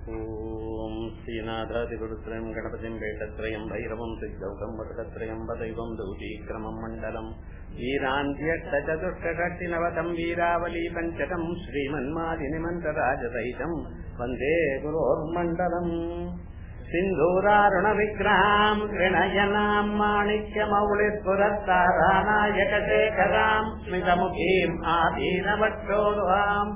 ॐ श्रीनाथादिगुरुत्रयम् गणपतिम् वेटत्रयम् भैरवम् सिद्धौकम् वटकत्रयम् वदैवम् दौतीक्रमम् मण्डलम् वीरान्त्यष्टचतुष्टषष्टिनवतम् वीरावली पञ्चकम् श्रीमन्मादिनिमन्त्रराजसहितम् वन्दे गुरोर्मण्डलम् सिन्धूरारुणविग्रहाम् ऋणयनाम् माणिक्यमौलिस्फुरत्तारानायकशेखराम् स्मितमुखीम् आदीनवक्षोरुहाम्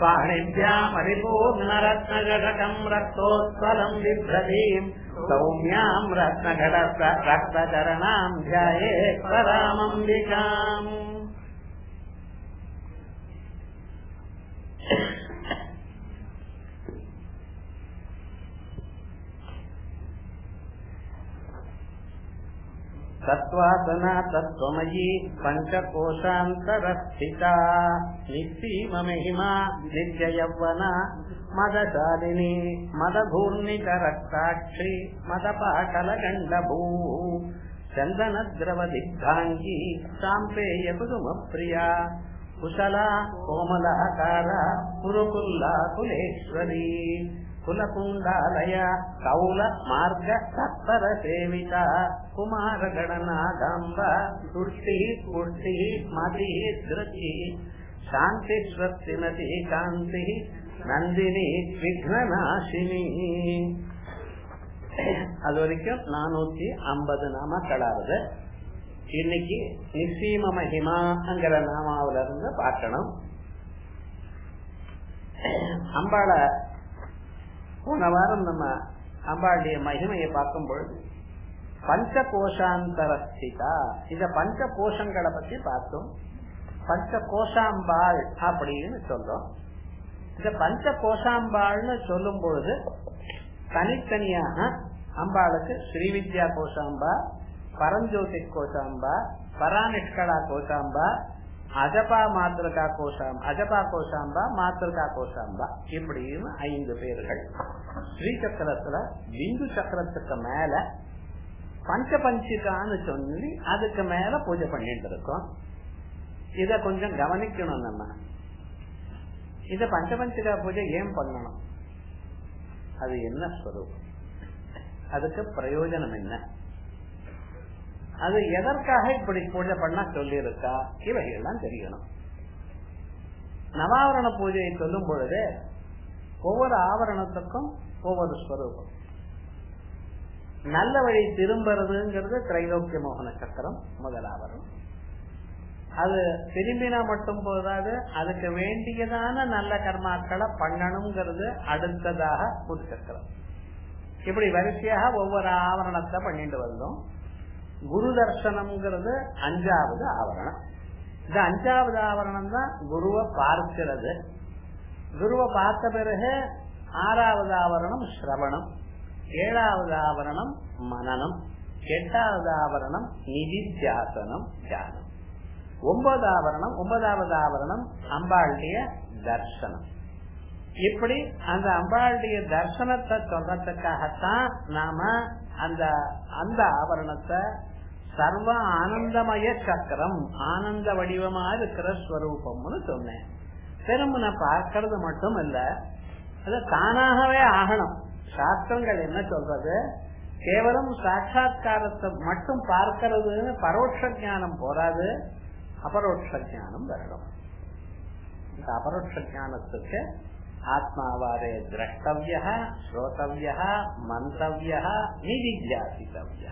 पाणिभ्यामरिपूर्णरत्नघटकम् रक्तोत्पलम् बिभ्रतीम् सौम्याम् रत्नघटस्थ रक्तचरणाम् ध्याये परामम्बिकाम् तत्त्वासना तत्त्वमयी पञ्चकोशान्तरस्थिता निःसीममहिमा नित्ययौवना मदशालिनी मदभूर्णितरक्ताक्षी मदपाटलगण्डभूः चन्दनद्रवदिग्धाङ्गी साम्पेयकुसुमप्रिया कुशला कोमलाकारा कुरुकुल्ला कुलेश्वरी कुलकुण्डालय कौल मार्ग सत्तर सेविता कुमारगणनागाम्ब तुष्टिः पुष्टिः मतिः धृतिः शान्तिस्वस्तिमतिः कान्तिः நந்தினி விக்னநாசினி அது வரைக்கும் நானூத்தி ஐம்பது நாமக்களாவது இன்னைக்கு நிசீம மகிமாங்கிற நாமாவில இருந்து பார்க்கணும் அம்பாள போன வாரம் நம்ம அம்பாளுடைய மகிமையை பார்க்கும் பொழுது பஞ்ச கோஷாந்தரஸ்திதா இந்த பஞ்ச கோஷங்களை பத்தி பார்த்தோம் பஞ்ச கோஷாம்பாள் அப்படின்னு சொல்றோம் இந்த பஞ்ச கோஷாம்பாள்னு சொல்லும் பொழுது தனித்தனியாக அம்பாளுக்கு ஸ்ரீவித்யா கோஷாம்பா பரஞ்சோதி கோஷாம்பா பராநிஷ்கலா கோஷாம்பா அஜபா மாத்திருக்கா கோஷாம் அஜபா கோஷாம்பா மாத்திருக்கா கோஷாம்பா இப்படின்னு ஐந்து பேர்கள் ஸ்ரீ சக்கரத்துல பிந்து சக்கரத்துக்கு மேல பஞ்ச பஞ்சிகான்னு சொல்லி அதுக்கு மேல பூஜை பண்ணிட்டு இருக்கோம் இத கொஞ்சம் கவனிக்கணும் நம்ம இத பஞ்சபஞ்சிகா பூஜை ஏன் பண்ணணும் அது என்ன ஸ்வரூபம் அதுக்கு பிரயோஜனம் என்ன அது எதற்காக இப்படி பூஜை பண்ண சொல்லி இருக்கா இவைகள்லாம் தெரியணும் நவாவரண பூஜையை சொல்லும் பொழுது ஒவ்வொரு ஆவரணத்துக்கும் ஒவ்வொரு ஸ்வரூபம் நல்ல வழி திரும்புறதுங்கிறது திரைலோக்கிய மோகன சக்கரம் முதல் ஆவரணம் அது திரும்பினா மட்டும் போதாது அதுக்கு வேண்டியதான நல்ல கர்மாக்களை பண்ணணுங்கிறது அடுத்ததாக புது சக்கரம் இப்படி வரிசையாக ஒவ்வொரு ஆவரணத்தை பண்ணிட்டு வந்தோம் குரு தர்சனம்ங்கிறது அஞ்சாவது ஆவரணம் இந்த அஞ்சாவது ஆவரணம் தான் குருவை பார்க்கிறது குருவை பார்த்த பிறகு ஆறாவது ஆவரணம் சிரவணம் ஏழாவது ஆவரணம் மனநம் எட்டாவது ஆவரணம் நிதித்தியாசனம் தியானம் ஒன்பது ஆவரணம் ஒன்பதாவது ஆவரணம் அம்பாளுடைய தர்சனம் இப்படி அந்த அம்பாளுடைய தர்சனத்தை சொல்றதுக்காகத்தான் நாம அந்த அந்த ஆவரணத்தை சர்வ ஆனந்தமய சக்கரம் ஆனந்த வடிவமா இருக்கிற ஸ்வரூபம்னு சொன்னேன் திரும்ப பார்க்கறது மட்டும் இல்ல அது தானாகவே ஆகணும் சாஸ்திரங்கள் என்ன சொல்றது கேவலம் சாட்சா்காரத்தை மட்டும் பார்க்கறதுன்னு பரோட்ச ஜானம் போராது அபரோட்ச ஜானம் வரணும் இந்த அபரோட்ச ஜானத்துக்கு ஆத்மாவாரே திரஷ்டவிய ஸ்ரோதவிய மந்தவிய நிதித்தியாசித்தவிய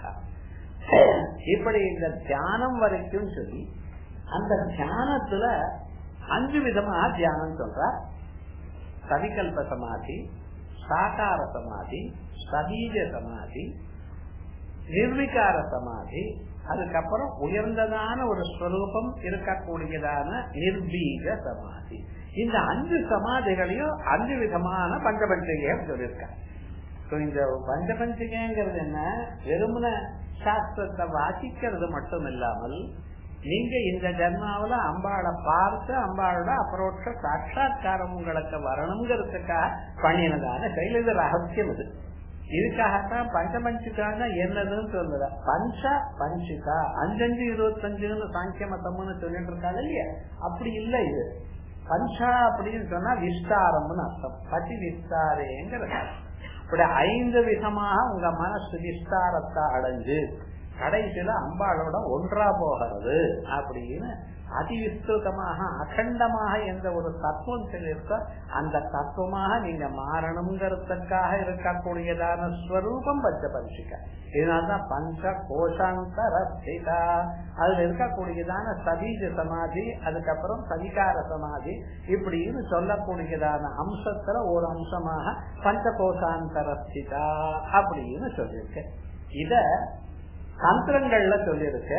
இப்படி இந்த தியானம் வரைக்கும் சொல்லி அந்த தியானத்துல அஞ்சு விதமா தியானம் சொல்ற சவிகல்ப சமாதி சாகார சமாதி சதீஜ சமாதி நிர்விகார சமாதி அதுக்கப்புறம் உயர்ந்ததான ஒரு ஸ்வரூபம் இருக்கக்கூடியதான நிர்பீக சமாதி இந்த அஞ்சு சமாதிகளையும் அஞ்சு விதமான பஞ்சபஞ்சிகையம் சொல்லியிருக்காங்க இந்த பஞ்சபஞ்சிகைங்கிறது என்ன வெறுமன சாஸ்திரத்தை வாசிக்கிறது மட்டும் இல்லாமல் நீங்க இந்த ஜென்மாவில அம்பாளை பார்த்து அம்பாளோட அபரோட்ச சாட்சா்காரம் உங்களுக்கு வரணுங்கிறதுக்காக பண்ணினதான செயல் இது ரகசியம் இது இதுக்காகத்தான் பஞ்சபஞ்சிகான என்னதுன்னு சொல்லுற பஞ்ச பஞ்சிகா அஞ்சஞ்சு இருபத்தஞ்சுன்னு சாங்கிய மத்தம்னு சொல்லிட்டு இருக்காங்க இல்லையா அப்படி இல்ல இது பஞ்சா அப்படின்னு சொன்னா விஸ்தாரம்னு அர்த்தம் பதி விஸ்தாரேங்கிறது இப்படி ஐந்து விதமாக உங்க மனசு விஸ்தாரத்தை அடைஞ்சு கடைசியில அம்பாளோட ஒன்றா போகிறது அப்படின்னு அதிவிஸ்தృతமாக அகண்டமாக எந்த ஒரு தத்துவம் இருக்கோ அந்த தத்துவமாக நீங்க மாறணுங்கிறதுக்காக இருக்கக்கூடியதான ஸ்வரூபம் பஞ்ச பஞ்சிக்க இதனால்தான் பஞ்ச கோஷாந்தரா அதுல இருக்கக்கூடியதான சபீஜ சமாதி அதுக்கப்புறம் சவிகார சமாதி இப்படின்னு சொல்லக்கூடியதான அம்சத்துல ஒரு அம்சமாக பஞ்ச கோஷாந்தரஸ்திதா அப்படின்னு சொல்லியிருக்கு இத தந்திரங்கள்ல சொல்லியிருக்கு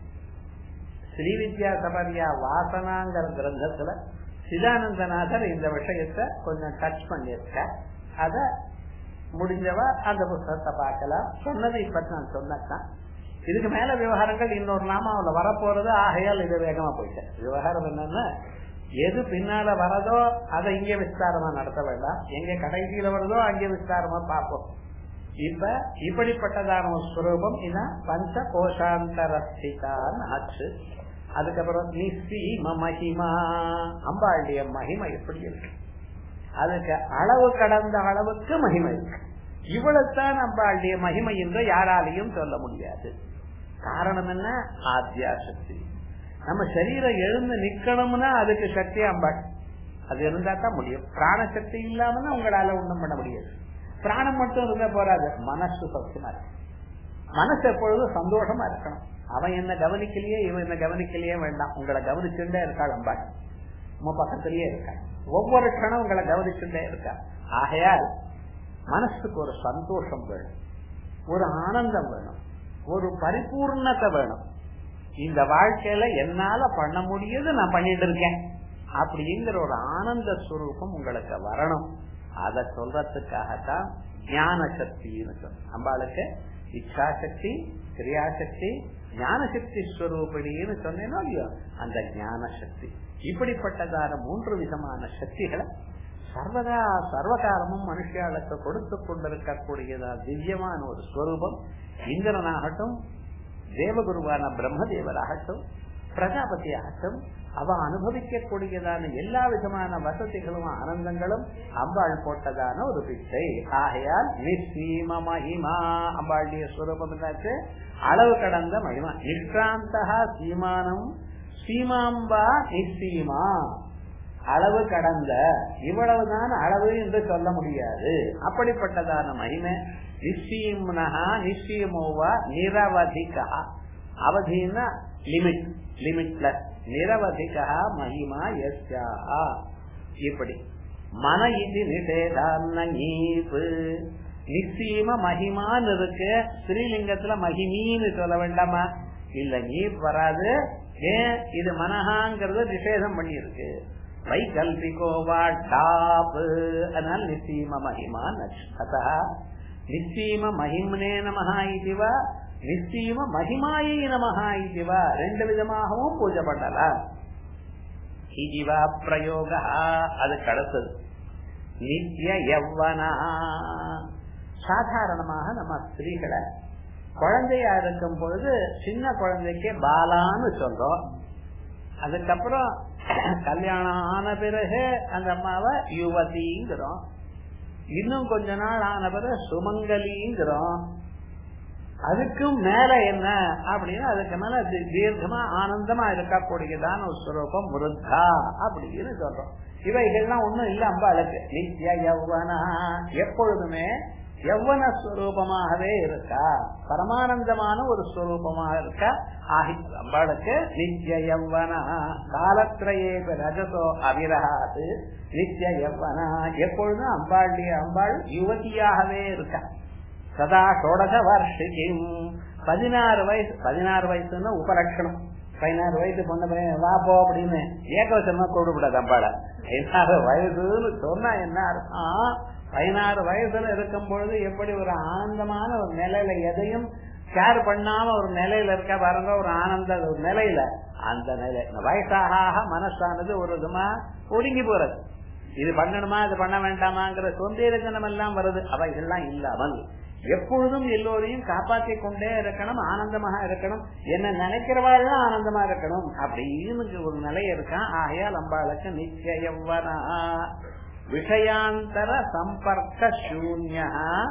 ஸ்ரீ வித்யா சபரியா வாசனாங்கிற கிரந்தத்துல சிதானந்தநாதர் இந்த விஷயத்த கொஞ்சம் டச் பண்ணிருக்க அத முடிஞ்சவா அந்த புத்தகத்தை பார்க்கலாம் சொன்னது இப்ப நான் சொன்னதான் இதுக்கு மேல விவகாரங்கள் இன்னொரு நாம அவளை வரப்போறது ஆகையால் இது வேகமா போயிட்டேன் விவகாரம் என்னன்னா எது பின்னால வரதோ அதை இங்க விஸ்தாரமா நடத்த வேண்டாம் எங்க கடைசியில வருதோ அங்கே விஸ்தாரமா பார்ப்போம் இப்ப இப்படிப்பட்டதான ஒரு ஸ்வரூபம் இதான் பஞ்ச கோஷாந்தரஸ்திதான் ஆச்சு அதுக்கப்புறம் நிஸ்ஸீம மகிமா அம்பாளுடைய மகிமை எப்படி இருக்கு அதுக்கு அளவு கடந்த அளவுக்கு மகிமை இருக்கு இவ்வளவுதான் அம்பாளுடைய மகிமை என்று யாராலையும் சொல்ல முடியாது காரணம் என்ன ஆத்யா சக்தி நம்ம சரீரம் எழுந்து நிக்கணும்னா அதுக்கு சக்தி அம்பாள் அது இருந்தா தான் முடியும் பிராணசக்தி இல்லாமன்னா உங்களால ஒண்ணும் பண்ண முடியாது பிராணம் மட்டும் இருந்தா போறாது மனசு சௌக்கியமா இருக்கு மனசு எப்பொழுதும் சந்தோஷமா இருக்கணும் அவன் என்ன கவனிக்கலையே இவன் என்ன கவனிக்கலையே வேண்டாம் உங்களை கவனிச்சுட்டே இருக்காள் அம்பாள் உங்க பக்கத்திலேயே இருக்காள் ஒவ்வொரு கணம் உங்களை கவனிச்சுட்டே இருக்கா ஆகையால் மனசுக்கு ஒரு சந்தோஷம் வேணும் ஒரு ஆனந்தம் வேணும் ஒரு பரிபூர்ணத்தை வேணும் இந்த வாழ்க்கையில என்னால பண்ண முடியுது நான் பண்ணிட்டு இருக்கேன் அப்படிங்கிற ஒரு ஆனந்த ஸ்வரூபம் உங்களுக்கு வரணும் அத சொல்றதுக்காகத்தான் ஞான சக்தின்னு சொன்ன அம்பாளுக்கு இச்சா சக்தி கிரியாசக்தி ஞான சக்தி ஸ்வரூபிணின்னு சொன்னேனோ இல்லையோ அந்த ஞான சக்தி இப்படிப்பட்டதான மூன்று விதமான சக்திகளை சர்வதா சர்வகாலமும் மனுஷாளுக்கு கொடுத்து கொண்டிருக்கக்கூடியதா திவ்யமான ஒரு ஸ்வரூபம் இந்திரனாகட்டும் தேவகுருவான பிரம்மதேவராகட்டும் பிரஜாபதி ஆகட்டும் அவ அனுபவிக்கக்கூடியதான எல்லா விதமான வசதிகளும் ஆனந்தங்களும் அம்பாள் போட்டதான ஒரு பிச்சை ஆகையால் நிச்சீம மகிமா அம்பாளுடைய ஸ்வரூபம் என்னாச்சு அளவு கடந்த மகிமா நிஷ்டாந்தகா சீமானம் சீமாம்பா நிச்சீமா அளவு கடந்த இவ்வளவுதான் அளவு என்று சொல்ல முடியாது அப்படிப்பட்டதான மகிமை நிச்சயம்னஹா நிச்சயமோவா நிரவதிகா அவதினா லிமிட் லிமிட்லெஸ் நிரவதிகா மகிமா எஸ்யா இப்படி மன இது நிஷேதான்னீப்பு நிச்சயம மகிமான்னு இருக்கு ஸ்ரீலிங்கத்துல மகிமின்னு சொல்ல வேண்டாமா இல்ல நீப் வராது ஏன் இது மனஹாங்கிறது நிஷேதம் பண்ணியிருக்கு வைகல்பிகோவா டாப் அதனால நிச்சயம மகிமா அத்தா நிச்சயம மகிம்னே நமஹா இதுவா நிச்சயம மகிமாயை நமஹா இதுவா ரெண்டு விதமாகவும் பூஜை பண்ணலாம் இதுவா பிரயோக அதுக்கு அடுத்தது நித்திய யவ்வனா சாதாரணமாக நம்ம ஸ்திரீகளை குழந்தையா இருக்கும் பொழுது சின்ன குழந்தைக்கு பாலான்னு சொல்றோம் அதுக்கப்புறம் கல்யாணம் ஆன பிறகு அந்த அம்மாவை யுவதிங்கிறோம் இன்னும் கொஞ்ச நாள் ஆன பிறகு சுமங்கலிங்கிறோம் அதுக்கும் மேல என்ன அப்படின்னு அதுக்கு மேல தீர்க்கமா ஆனந்தமா இருக்கக்கூடியதான ஒரு ஸ்வரூபம் முருத்தா அப்படின்னு சொல்றோம் இவைகள்லாம் ஒண்ணும் இல்ல அம்பாளுக்கு நித்ய யௌவனா எப்பொழுதுமே யௌவன ஸ்வரூபமாகவே இருக்கா பரமானந்தமான ஒரு ஸ்வரூபமாக இருக்கா ஆகி அம்பாளுக்கு நித்ய யௌவனா காலத்திரையே ரஜதோ அவிரகாது நித்ய யௌவனா எப்பொழுதும் அம்பாளுடைய அம்பாள் யுவதியாகவே இருக்கா சதா சோடச வருஷிக்கும் பதினாறு வயசு பதினாறு வயசுன்னா உபலட்சணம் பதினாறு வயசு பொண்ணு பையன் வா போ அப்படின்னு ஏகவசமா கூடக்கூடாது அம்பாள பதினாறு வயசுன்னு சொன்னா என்ன அர்த்தம் பதினாறு வயசுல இருக்கும் பொழுது எப்படி ஒரு ஆனந்தமான ஒரு நிலையில எதையும் கேர் பண்ணாம ஒரு நிலையில இருக்க பாருங்க ஒரு ஆனந்த ஒரு நிலையில அந்த நிலை வயசாக மனசானது ஒரு விதமா ஒடுங்கி போறது இது பண்ணணுமா இது பண்ண வேண்டாமாங்கிற சொந்தேரஜனம் எல்லாம் வருது அவைகள்லாம் இல்லாமல் எப்பொழுதும் எல்லோரையும் காப்பாற்றி கொண்டே இருக்கணும் ஆனந்தமாக இருக்கணும் என்ன நினைக்கிறவாள்லாம் ஆனந்தமா இருக்கணும் அப்படின்னு ஒரு நிலை இருக்கான் ஆகையால் அம்பாளுக்கு நித்திய யவ்வனா விஷயாந்தர சம்பர்க்க சூன்யா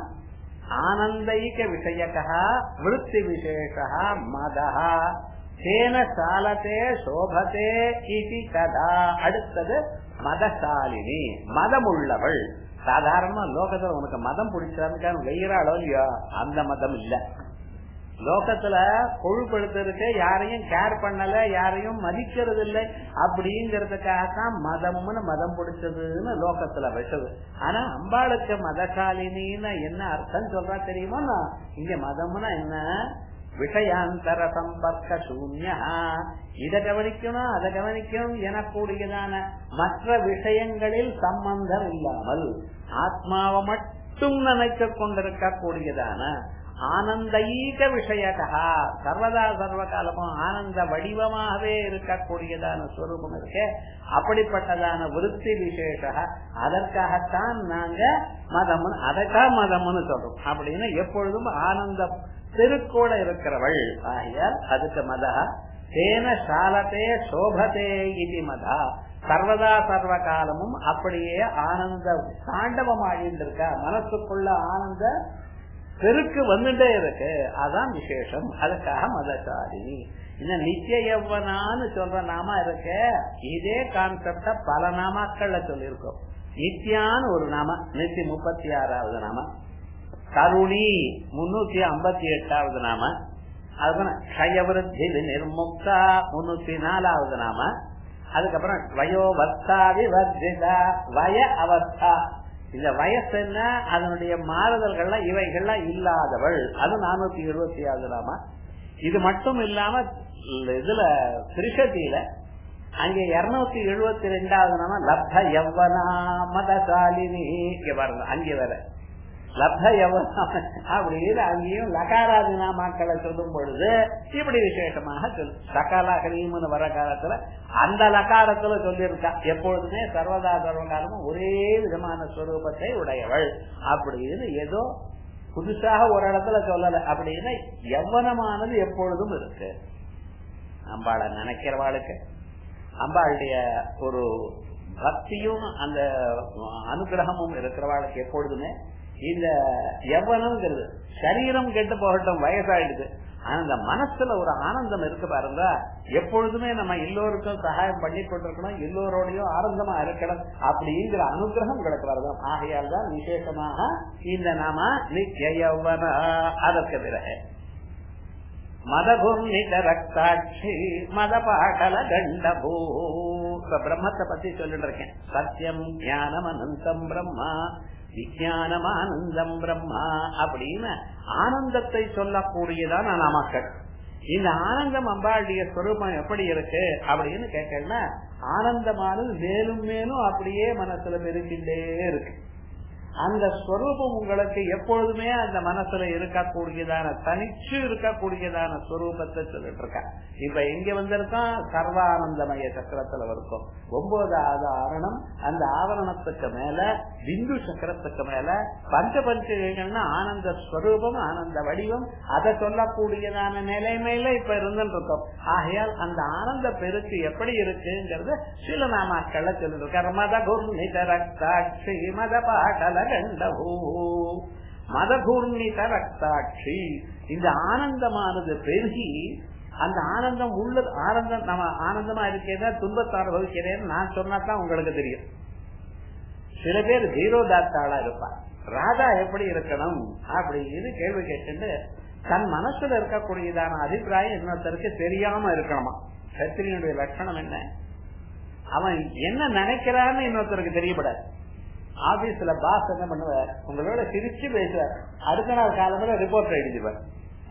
ஆனந்தைக விஷயக விருத்தி விசேஷ மதா தேன சாலத்தே சோபதே இது கதா அடுத்தது மதசாலினி மதமுள்ளவள் சாதாரணமா லோகத்துல உனக்கு மதம் பிடிச்சான்னு வெயிறாளோ இல்லையோ அந்த மதம் இல்ல லோகத்துல கொழுப்படுத்துறதுக்கு யாரையும் கேர் பண்ணல யாரையும் மதிக்கிறது இல்லை அப்படிங்கறதுக்காகத்தான் மதம்னு மதம் பிடிச்சதுன்னு லோகத்துல வச்சது ஆனா அம்பாளுக்கு மதசாலினின்னு என்ன அர்த்தம் சொல்றா தெரியுமா இங்க மதம்னா என்ன விஷயாந்தர சம்பர்க்க சூன்யா இதை கவனிக்கணும் அதை கவனிக்கணும் எனக்கூடியதான மற்ற விஷயங்களில் சம்பந்தம் இல்லாமல் ஆத்மாவை மட்டும் நினைக்க கொண்டிருக்க கூடியதான ஆனந்தஈக விஷயகா சர்வதா சர்வ காலமும் ஆனந்த வடிவமாகவே இருக்கக்கூடியதான ஸ்வரூபம் இருக்கு அப்படிப்பட்டதான விருத்தி விசேஷ அதற்காகத்தான் நாங்க மதம் அதைத்தான் மதம்னு சொல்றோம் அப்படின்னு எப்பொழுதும் ஆனந்த திருக்கோட இருக்கிறவள் ஆகியால் அதுக்கு மதா தேன சாலத்தே சோபதே இது மதா சர்வதா சர்வ காலமும் அப்படியே ஆனந்த தாண்டவம் ஆகின்றிருக்க மனசுக்குள்ள ஆனந்த பெருக்கு வந்துட்டே இருக்கு அதான் விசேஷம் அதுக்காக மதசாரி இந்த நித்திய யவ்வனான்னு சொல்ற நாமா இருக்க இதே கான்செப்ட பல நாமாக்கள்ல சொல்லியிருக்கோம் நித்யான்னு ஒரு நாம நூத்தி முப்பத்தி ஆறாவது நாம கருணி முன்னூத்தி ஐம்பத்தி எட்டாவது நாம அதுக்கப்புறம் க்ஷயவிருத்தி நிர்முக்தா முன்னூத்தி நாலாவது நாம அதுக்கப்புறம் வயோவஸ்தா விவர்ஜிதா வய அவஸ்தா இந்த வயசு என்ன அதனுடைய மாறுதல்கள்லாம் இவைகள்லாம் இல்லாதவள் அது நானூத்தி எழுபத்தி ஆறு நாம இது மட்டும் இல்லாம இதுல திருஷதியில அங்க இருநூத்தி எழுபத்தி ரெண்டாவது நாம லப்த யவ்வனா மதசாலினி இங்க பாருங்க அங்கே வேற லப்த யவனா அப்படின்னு அங்கேயும் லகாராதி நாமாக்களை சொல்லும் பொழுது இப்படி விசேஷமாக சொல்லு லகாலாகரீம்னு வர காலத்துல அந்த லகாரத்துல சொல்லியிருக்கா எப்பொழுதுமே சர்வதா சர்வகாலமும் ஒரே விதமான ஸ்வரூபத்தை உடையவள் அப்படின்னு ஏதோ புதுசாக ஒரு இடத்துல சொல்லல அப்படின்னு எவ்வனமானது எப்பொழுதும் இருக்கு அம்பாளை நினைக்கிறவாளுக்கு அம்பாளுடைய ஒரு பக்தியும் அந்த அனுகிரகமும் இருக்கிறவாளுக்கு எப்பொழுதுமே இந்த எவ்வளவுங்கிறது சரீரம் கெட்டு போகட்டும் வயசாயிடுது ஆனா அந்த மனசுல ஒரு ஆனந்தம் இருக்கு பாருங்க எப்பொழுதுமே நம்ம எல்லோருக்கும் சகாயம் பண்ணி கொண்டிருக்கணும் எல்லோரோடையும் ஆனந்தமா இருக்கணும் அப்படிங்கிற அனுகிரகம் கிடைக்க வரதான் ஆகையால் தான் விசேஷமாக இந்த நாம நித்திய யௌவன அதற்கு பிறகு மதபூர்ணித ரக்தாட்சி மத பாடல கண்டபூ பிரம்மத்தை பத்தி சொல்லிட்டு இருக்கேன் சத்தியம் ஞானம் அனந்தம் பிரம்மா விஜயானம் ஆனந்தம் பிரம்மா அப்படின்னு ஆனந்தத்தை சொல்லக்கூடியதான நாமக்கள் இந்த ஆனந்தம் அம்பாளுடைய ஸ்வரூபம் எப்படி இருக்கு அப்படின்னு கேட்டேன்னா ஆனந்தமானது மேலும் மேலும் அப்படியே மனசுல பெருகின்றே இருக்கு அந்த ஸ்வரூபம் உங்களுக்கு எப்பொழுதுமே அந்த மனசுல இருக்கக்கூடியதான தனிச்சு இருக்கக்கூடியதான ஸ்வரூபத்தை சொல்லிட்டு இருக்கா இப்ப எங்க வந்திருக்கோம் சர்வானந்தமய சக்கரத்துல இருக்கும் ஒன்பதாவது ஆவரணம் அந்த ஆவரணத்துக்கு மேல பிந்து சக்கரத்துக்கு மேல பஞ்ச பஞ்சகங்கள்னா ஆனந்த ஸ்வரூபம் ஆனந்த வடிவம் அதை சொல்லக்கூடியதான நிலைமையில இப்ப இருந்துட்டு இருக்கோம் ஆகையால் அந்த ஆனந்த பெருக்கு எப்படி இருக்குங்கிறது சில நாமாக்கள்ல சொல்லிட்டு இருக்காரு மத குர்ணித ரக்தாட்சி மத பாடல கண்டபூ மதகூர்ணித ரக்தாட்சி இந்த ஆனந்தமானது பெருகி அந்த ஆனந்தம் உள்ள ஆனந்தம் நம்ம ஆனந்தமா இருக்கேன் துன்பத்தை அனுபவிக்கிறேன்னு நான் சொன்னாதான் உங்களுக்கு தெரியும் சில பேர் ஜீரோதாத்தாளா இருப்பார் ராதா எப்படி இருக்கணும் அப்படின்னு கேள்வி கேட்டு தன் மனசுல இருக்கக்கூடியதான அபிப்பிராயம் இன்னொருத்தருக்கு தெரியாம இருக்கணுமா சத்திரியனுடைய லட்சணம் என்ன அவன் என்ன நினைக்கிறான்னு இன்னொருத்தருக்கு தெரியப்படாது ஆபீஸ்ல பாஸ் என்ன பண்ணுவார் உங்களோட சிரிச்சு பேசுவார் அடுத்த நாள் காலத்துல ரிப்போர்ட் எழுதிவார்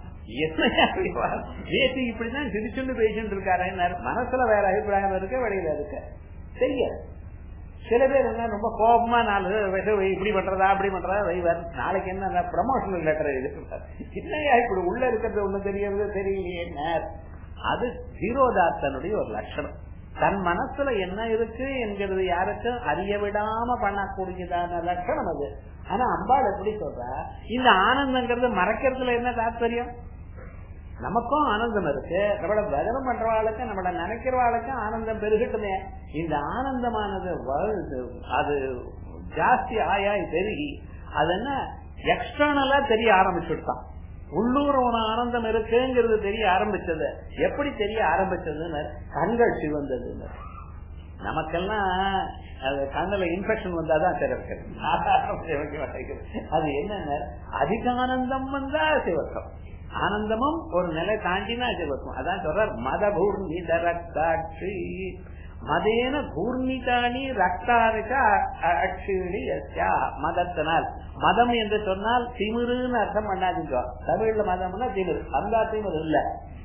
நேற்று இப்படிதான் சிரிச்சுண்டு பேசிட்டு இருக்காரு மனசுல வேற அபிப்பிராயம் இருக்கு வெளியில இருக்கு செய்ய சில பேர் என்ன ரொம்ப கோபமா நாலு இப்படி பண்றதா அப்படி பண்றதா வைவர் நாளைக்கு என்ன ப்ரமோஷனல் லெட்டர் எழுதிருக்காரு இல்லையா இப்படி உள்ள இருக்கிறது ஒண்ணு தெரியறது தெரியலையே அது ஜீரோதாத்தனுடைய ஒரு லட்சணம் தன் மனசுல என்ன இருக்கு என்கிறது யாருக்கும் அறிய விடாம பண்ணக்கூடியதான லட்சணம் அது ஆனா அம்பாள் எப்படி சொல்ற இந்த ஆனந்தங்கிறது மறைக்கிறதுல என்ன தாற்பயம் நமக்கும் ஆனந்தம் இருக்கு நம்மள விரதம் பண்றவாளுக்கு நம்மள நினைக்கிறவாளுக்கு ஆனந்தம் பெருகட்டுமே இந்த ஆனந்தமானது வருது அது ஜாஸ்தி ஆயாய் பெருகி அது என்ன எக்ஸ்டர்னலா தெரிய ஆரம்பிச்சுட்டான் உள்ளூர் உன ஆனந்தம் இருக்குங்கிறது தெரிய ஆரம்பிச்சது எப்படி தெரிய ஆரம்பிச்சதுன்னு கண்கள் சிவந்ததுன்னு நமக்கெல்லாம் அது கண்ணுல இன்ஃபெக்ஷன் வந்தாதான் சிறப்பு அது என்னன்னா அதிகானந்தம் வந்தா சிவக்கம் ஆனந்தமும் ஒரு நிலை தாண்டினா சிவக்கும் அதான் சொல்றார் மதபூர்ணித ரக்தாட்சி மதேன பூர்ணிதானி ரக்தாரிக்க அட்சிடி மதத்தினால் மதம் என்று சொன்னால் திமிருன்னு அர்த்தம் பண்ணாதீங்க தமிழ்ல மதம்னா திமிரு அந்த திமிரு இல்ல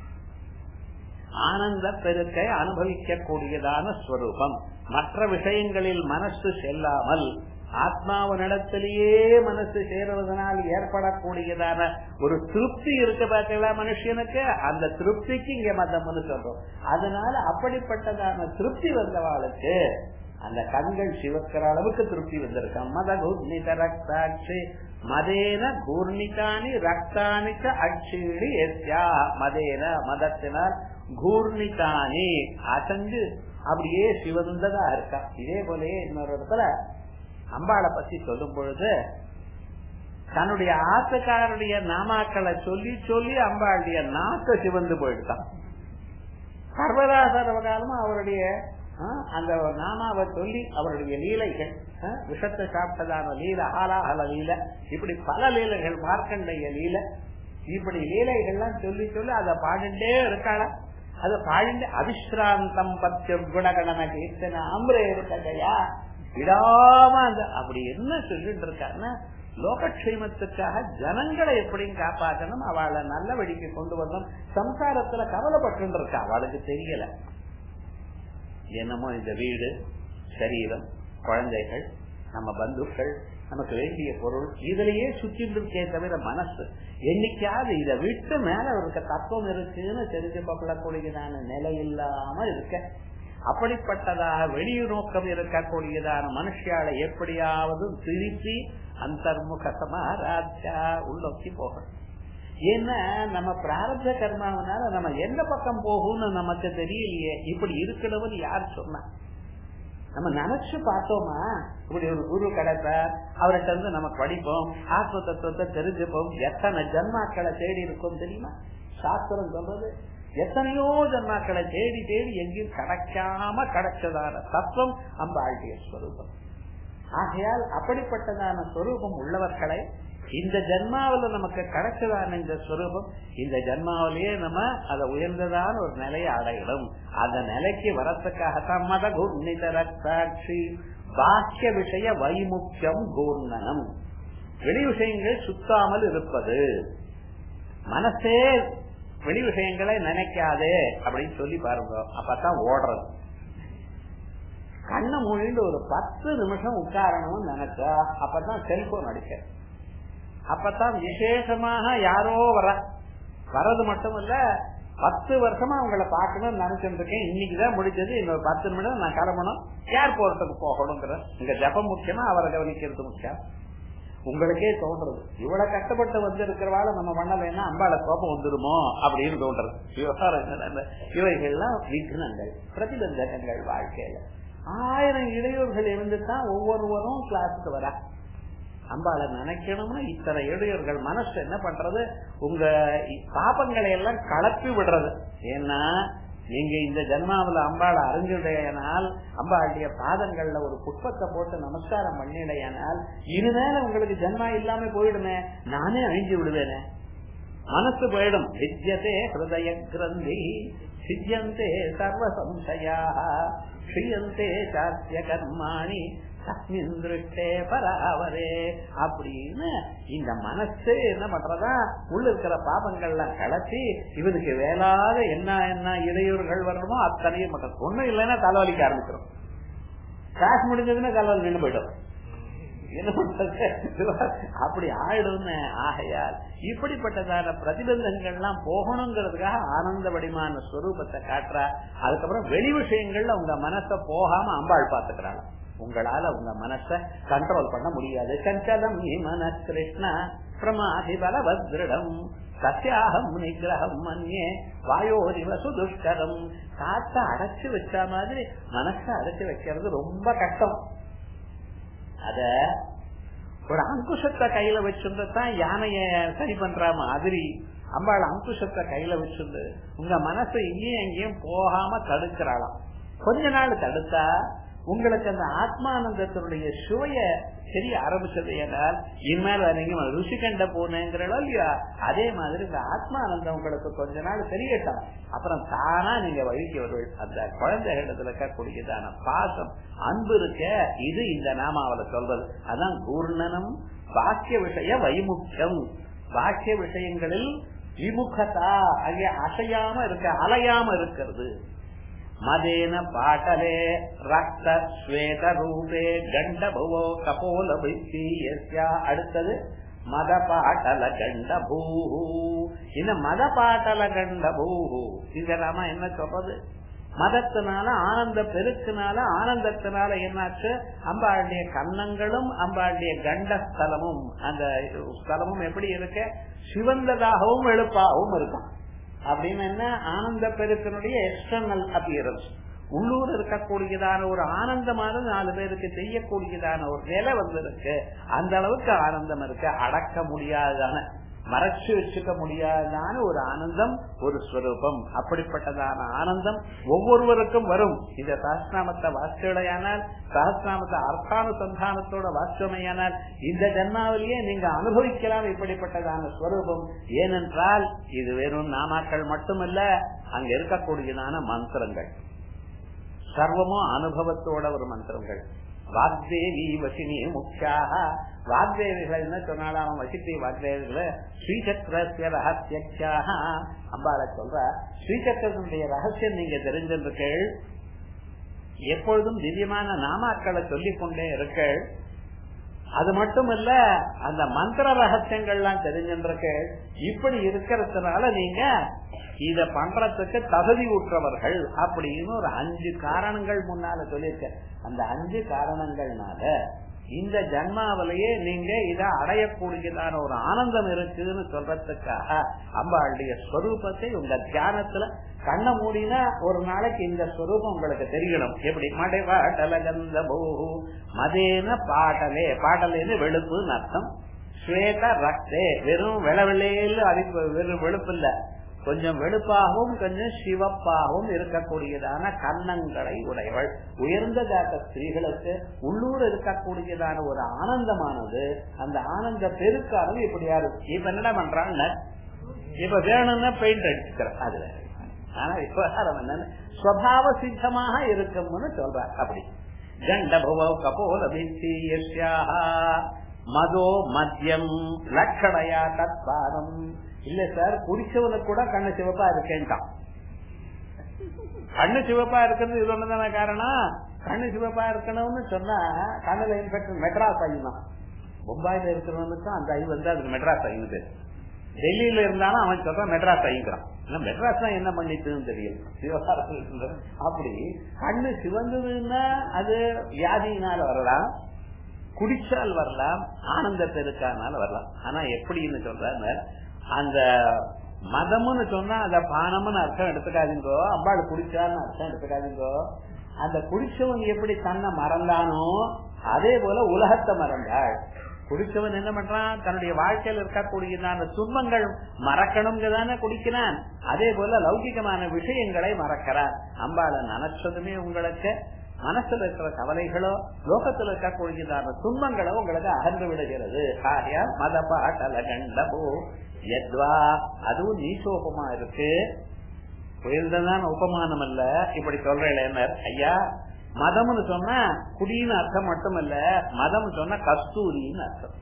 ஆனந்த பெருக்கை அனுபவிக்க கூடியதான ஸ்வரூபம் மற்ற விஷயங்களில் மனசு செல்லாமல் ஆத்மாவனிடத்திலேயே மனசு சேருவதனால் ஏற்படக்கூடியதான ஒரு திருப்தி இருக்கு பார்த்தீங்களா மனுஷனுக்கு அந்த திருப்திக்கு இங்க மதம்னு சொல்றோம் அதனால அப்படிப்பட்டதான திருப்தி வந்தவாளுக்கு அந்த கண்கள் சிவக்கிற அளவுக்கு திருப்தி வந்திருக்கான் மத கூர்ணித ரக்தாட்சி மதேன கூர்ணிகானி ரக்தானிக்க அட்சீடி எஸ்யா மதேன மதத்தினால் கூர்ணிகானி அசஞ்சு அப்படியே சிவந்ததா இருக்கா இதே போலயே இன்னொரு இடத்துல அம்பாளை பத்தி சொல்லும் பொழுது தன்னுடைய ஆத்துக்காரருடைய நாமாக்களை சொல்லி சொல்லி அம்பாளுடைய நாக்க சிவந்து போயிட்டான் சர்வராசர்வ காலமும் அவருடைய அந்த நாமாவை சொல்லி அவருடைய லீலைகள் விஷத்தை சாப்பிட்டதான லீல ஆலாஹல லீல இப்படி பல லீலைகள் மார்க்கண்டைய லீல இப்படி லீலைகள்லாம் சொல்லி சொல்லி அதை பாடிண்டே இருக்காளா அதை பாடிண்டே அவிஸ்ராந்தம் பத்தியம் குணகணன கீர்த்தன அம்பரே இருக்கையா விடாம அந்த அப்படி என்ன சொல்லிட்டு இருக்காருன்னா லோகக்ஷேமத்துக்காக ஜனங்களை எப்படியும் காப்பாற்றணும் அவளை நல்ல வழிக்கு கொண்டு வரணும் சம்சாரத்துல கவலைப்பட்டு இருக்கா அவளுக்கு தெரியல என்னமோ இந்த வீடு சரீரம் குழந்தைகள் நம்ம பந்துக்கள் நமக்கு வேண்டிய பொருள் இதுலயே சுற்றிட்டு இருக்கே தவிர மனசு என்னைக்காவது இதை விட்டு மேல இருக்க தத்துவம் இருக்குன்னு தெரிஞ்சு கொள்ளக்கூடியதான நிலை இல்லாம இருக்க அப்படிப்பட்டதாக வெளிய நோக்கம் இருக்கக்கூடியதான மனுஷியால எப்படியாவது திருப்பி அந்தர்முகசமாராஜா உள்ளோக்கி போகணும் ஏன்னா நம்ம பிராரப்த கர்மாவனால நம்ம எந்த பக்கம் போகும்னு நமக்கு தெரியலையே இப்படி இருக்கணும்னு யார் சொன்னா நம்ம நினைச்சு பார்த்தோமா இப்படி ஒரு குரு கிடைப்பார் அவர்கிட்ட இருந்து நம்ம படிப்போம் ஆத்ம தத்துவத்தை தெரிஞ்சுப்போம் எத்தனை ஜன்மாக்களை தேடி இருக்கும் தெரியுமா சாஸ்திரம் சொல்றது எத்தனையோ ஜன்மாக்களை தேடி தேடி எங்கேயும் கிடைக்காம கிடைச்சதான தத்துவம் அம்பாளுடைய ஸ்வரூபம் ஆகையால் அப்படிப்பட்டதான ஸ்வரூபம் உள்ளவர்களை இந்த ஜென்மாவில நமக்கு கிடைச்சதான இந்த ஸ்வரூபம் இந்த ஜென்மாவிலேயே நம்ம அதை உயர்ந்ததான ஒரு நிலையை அடையிடும் அந்த நிலைக்கு வரத்துக்காகத்தான் மத குர்ணித ரக்தாட்சி பாக்கிய விஷய வைமுக்கியம் கூர்ணனம் வெளி விஷயங்கள் சுத்தாமல் இருப்பது மனசே வெளி விஷயங்களை நினைக்காதே அப்படின்னு சொல்லி பாருங்க அப்பதான் ஓடுறது கண்ணை மூடிட்டு ஒரு பத்து நிமிஷம் உட்காரணும்னு நினைச்சா அப்பதான் செல்போன் அடிக்க அப்பதான் விசேஷமாக யாரோ வர வர்றது மட்டும் இல்ல பத்து வருஷமா அவங்கள பாக்கணும்னு நினைச்சிட்டு இருக்கேன் இன்னைக்குதான் முடிஞ்சது இன்னொரு பத்து நிமிடம் நான் கிளம்பணும் ஏர்போர்ட்டுக்கு போகணுங்கிற இங்க ஜபம் முக்கியமா அவரை கவனிக்கிறது முக்கியம் உங்களுக்கே தோன்றது இவ்வளவு கஷ்டப்பட்டு வந்து இருக்கிறவால நம்ம பண்ணலைன்னா அம்பாள கோபம் வந்துருமோ அப்படின்னு தோன்றது விவகாரம் இவைகள்லாம் விக்னங்கள் பிரதிபந்தகங்கள் வாழ்க்கையில ஆயிரம் இடையூறுகள் இருந்துதான் ஒவ்வொருவரும் கிளாஸுக்கு வர அம்பாளை நினைக்கணும்னா இத்தனை இடையூறுகள் மனசு என்ன பண்றது உங்க பாப்பங்களை எல்லாம் கலப்பி விடுறது ஏன்னா நீங்க இந்த ஜென்மாவில அம்பாளை அறிஞ்சுடையானால் அம்பாளுடைய பாதங்கள்ல ஒரு புஷ்பத்தை போட்டு நமஸ்காரம் பண்ணிடையானால் இனிமேல உங்களுக்கு ஜென்மா இல்லாம போயிடுமே நானே அழிஞ்சு விடுவேனே மனசு போயிடும் வித்யதே ஹிருதய கிரந்தி சித்தியந்தே சர்வ சம்சயா ஸ்ரீயந்தே சாத்திய கர்மாணி தஸ்மின் திருஷ்டே பராவரே அப்படின்னு இந்த மனசு என்ன பண்றதா உள்ள இருக்கிற பாபங்கள்லாம் கலச்சி இவனுக்கு வேளாத என்ன என்ன இடையூறுகள் வரணுமோ அத்தனையும் மட்டும் ஒண்ணும் இல்லைன்னா தலைவலிக்க ஆரம்பிச்சிடும் கிளாஸ் முடிஞ்சதுன்னா தலைவலி நின்று போயிடும் என்ன பண்றது அப்படி ஆயிடும்னு ஆகையால் இப்படிப்பட்டதான பிரதிபந்தங்கள்லாம் போகணுங்கிறதுக்காக ஆனந்த வடிமான ஸ்வரூபத்தை காட்டுறா அதுக்கப்புறம் வெளி விஷயங்கள்ல உங்க மனசை போகாம அம்பாள் பாத்துக்கிறாங்க உங்களால உங்க மனசை கண்ட்ரோல் பண்ண முடியாது சஞ்சலம் மன கிருஷ்ண பிரமாதி பலவத்ரிடம் சத்தியாகம் நிகிரகம் மன்யே வாயோரிவ சுதுஷ்கரம் காத்த அடைச்சு வச்ச மாதிரி மனசை அடைச்சு வைக்கிறது ரொம்ப கஷ்டம் அத ஒரு அங்குஷத்தை கையில வச்சிருந்ததான் யானைய சரி பண்ற மாதிரி அம்பாள் அங்குஷத்தை கையில வச்சிருந்து உங்க மனசை இங்கேயும் எங்கேயும் போகாம தடுக்கிறாளாம் கொஞ்ச நாள் தடுத்தா உங்களுக்கு அந்த ஆத்மானந்தத்தினுடைய சுவைய தெரிய ஆரம்பிச்சது என்றால் இனிமேல் நீங்க ருசி கண்ட போனேங்கிறோ இல்லையா அதே மாதிரி இந்த ஆத்மானந்தம் உங்களுக்கு கொஞ்ச நாள் தெரியட்டும் அப்புறம் தானா நீங்க வழிக்கு வருவீள் அந்த குழந்தைகளிடத்துல இருக்கக்கூடியதான பாசம் அன்பு இருக்க இது இந்த நாமாவில சொல்றது அதான் பூர்ணனம் வாக்கிய விஷய வைமுக்கியம் வாக்கிய விஷயங்களில் விமுகதா அங்கே அசையாம இருக்க அலையாம இருக்கிறது மதேன பாட்டலே ரக்த ஸ்வேத ரூபே கண்ட புவோ கபோல அடுத்தது மத பாட்டல கண்ட பூஹு இந்த மத பாட்டல கண்ட பூஹு இங்க நாம என்ன சொல்றது மதத்தினால ஆனந்த பெருக்கினால ஆனந்தத்தினால என்னாச்சு அம்பாளுடைய கன்னங்களும் அம்பாளுடைய கண்ட ஸ்தலமும் அந்த ஸ்தலமும் எப்படி இருக்க சிவந்ததாகவும் எழுப்பாகவும் இருக்கும் அப்படின்னு என்ன ஆனந்த பெருக்கினுடைய எக்ஸ்டர்னல் அப்பியரன்ஸ் உள்ளூர் இருக்கக்கூடியதான ஒரு ஆனந்தமான நாலு பேருக்கு செய்யக்கூடியதான ஒரு நிலை வந்து இருக்கு அந்த அளவுக்கு ஆனந்தம் இருக்கு அடக்க முடியாதான மறைச்சு வச்சுக்க முடியாதான ஒரு ஆனந்தம் ஒரு ஸ்வரூபம் அப்படிப்பட்டதான ஆனந்தம் ஒவ்வொருவருக்கும் வரும் இந்த சஹஸ்நாமத்தை வாசியடையானால் சஹஸ்நாமத்தை அர்த்தானுசந்தானத்தோட வாசியமையானால் இந்த ஜன்மாவிலேயே நீங்க அனுபவிக்கலாம் இப்படிப்பட்டதான ஸ்வரூபம் ஏனென்றால் இது வெறும் நாமாக்கள் மட்டுமல்ல அங்க இருக்கக்கூடியதான மந்திரங்கள் சர்வமும் அனுபவத்தோட ஒரு மந்திரங்கள் வாக்தேவி வசினி முக்கியாக வாக்தேவிகள் என்ன சொன்னாலும் வசித்தி வாக்தேவிகளை ஸ்ரீசக்கரஸ்ய ரகசியாக அம்பாளை சொல்ற ஸ்ரீசக்கரனுடைய ரகசியம் நீங்க தெரிஞ்சிருக்கீள் எப்பொழுதும் திவ்யமான நாமாக்களை சொல்லிக் கொண்டே இருக்கள் அது மட்டுமல்ல அந்த மந்திர ரகசியங்கள்லாம் தெரிஞ்சிருக்கு இப்படி இருக்கிறதுனால நீங்க இத பண்றதுக்கு தகுதி ஊற்றவர்கள் அப்படின்னு ஒரு அஞ்சு காரணங்கள் முன்னால சொல்லியிருக்க அந்த அஞ்சு காரணங்கள்னால இந்த ஜன்மாவிலேயே நீங்க இத அடையக்கூடியதான ஒரு ஆனந்தம் இருக்குன்னு சொல்றதுக்காக அம்பாளுடைய ஸ்வரூபத்தை உங்க தியானத்துல கண்ண மூடினா ஒரு நாளைக்கு இந்த ஸ்வரூபம் உங்களுக்கு தெரியணும் எப்படி மடைவாட்டலகந்த போகு மதேன பாட்டலே பாட்டலேன்னு வெளுப்புன்னு அர்த்தம் ஸ்வேத ரக்தே வெறும் வெளவெளையில் அது வெறும் வெளுப்பு இல்ல கொஞ்சம் வெளுப்பாகவும் கொஞ்சம் சிவப்பாகவும் இருக்கக்கூடியதான கன்னங்களை உடையவள் உயர்ந்த ஜாத்த ஸ்திரீகளுக்கு உள்ளூர் இருக்கக்கூடியதான ஒரு ஆனந்தமானது அந்த ஆனந்த பெருக்கானது இப்படியா இருக்கு இப்ப என்ன பண்றாங்க இப்ப வேணும்னா பெயிண்ட் அடிச்சுக்கிற அதுல ஆனா விவகாரம் என்னன்னு ஸ்வபாவ சித்தமாக இருக்கும்னு சொல்ற அப்படி கண்டபுவ கபோல மதோ மத்தியம் லட்சணையா தத்வாரம் இல்ல சார் குடிச்சவனுக்கு கூட கண்ணு சிவப்பா இருக்கேன்ட்டான் கண்ணு சிவப்பா இருக்கிறது இது ஒண்ணுதான காரணம் கண்ணு சிவப்பா இருக்கணும்னு சொன்னா கண்ணுல இன்ஃபெக்ஷன் மெட்ராஸ் ஐயும் மும்பாயில இருக்கிறவனுக்கு அந்த ஐ வந்து அதுக்கு மெட்ராஸ் ஐன்னு பேரு டெல்லியில இருந்தாலும் அவன் சொல்றான் மெட்ராஸ் ஐங்கிறான் மெட்ராஸ் தான் என்ன பண்ணிட்டுன்னு தெரியும் சிவகாரத்தில் அப்படி கண்ணு சிவந்ததுன்னா அது வியாதியினால வரலாம் குடிச்சால் வரலாம் ஆனந்த பெருக்கானால வரலாம் ஆனா எப்படின்னு சொல்றாங்க அந்த மதம்னு சொன்னா அந்த பானம்னு அர்த்தம் எடுத்துக்காதீங்கோ அம்பாள் குடிச்சான்னு அர்த்தம் எடுத்துக்காதீங்கோ அந்த குடிச்சவன் எப்படி தன்னை மறந்தானோ அதே போல உலகத்தை மறந்தாள் குடிச்சவன் என்ன பண்றான் தன்னுடைய வாழ்க்கையில் இருக்கக்கூடியதான துன்பங்கள் மறக்கணுங்கிறதான குடிக்கிறான் அதே போல லௌகிகமான விஷயங்களை மறக்கிறான் அம்பாளை நினைச்சதுமே உங்களுக்கு மனசுல இருக்கிற கவலைகளோ லோகத்தில் இருக்கக்கூடியதான துன்பங்களோ உங்களுக்கு அகன்று விடுகிறது ஆகையா மத பாட்டல கண்டபோ எத்வா அதுவும் நீசோபமா இருக்கு உயர்ந்ததான் உபமானம் அல்ல இப்படி சொல்றேன் ஐயா மதம்னு சொன்னா குடின்னு அர்த்தம் மட்டுமல்ல மதம் சொன்னா கஸ்தூரின்னு அர்த்தம்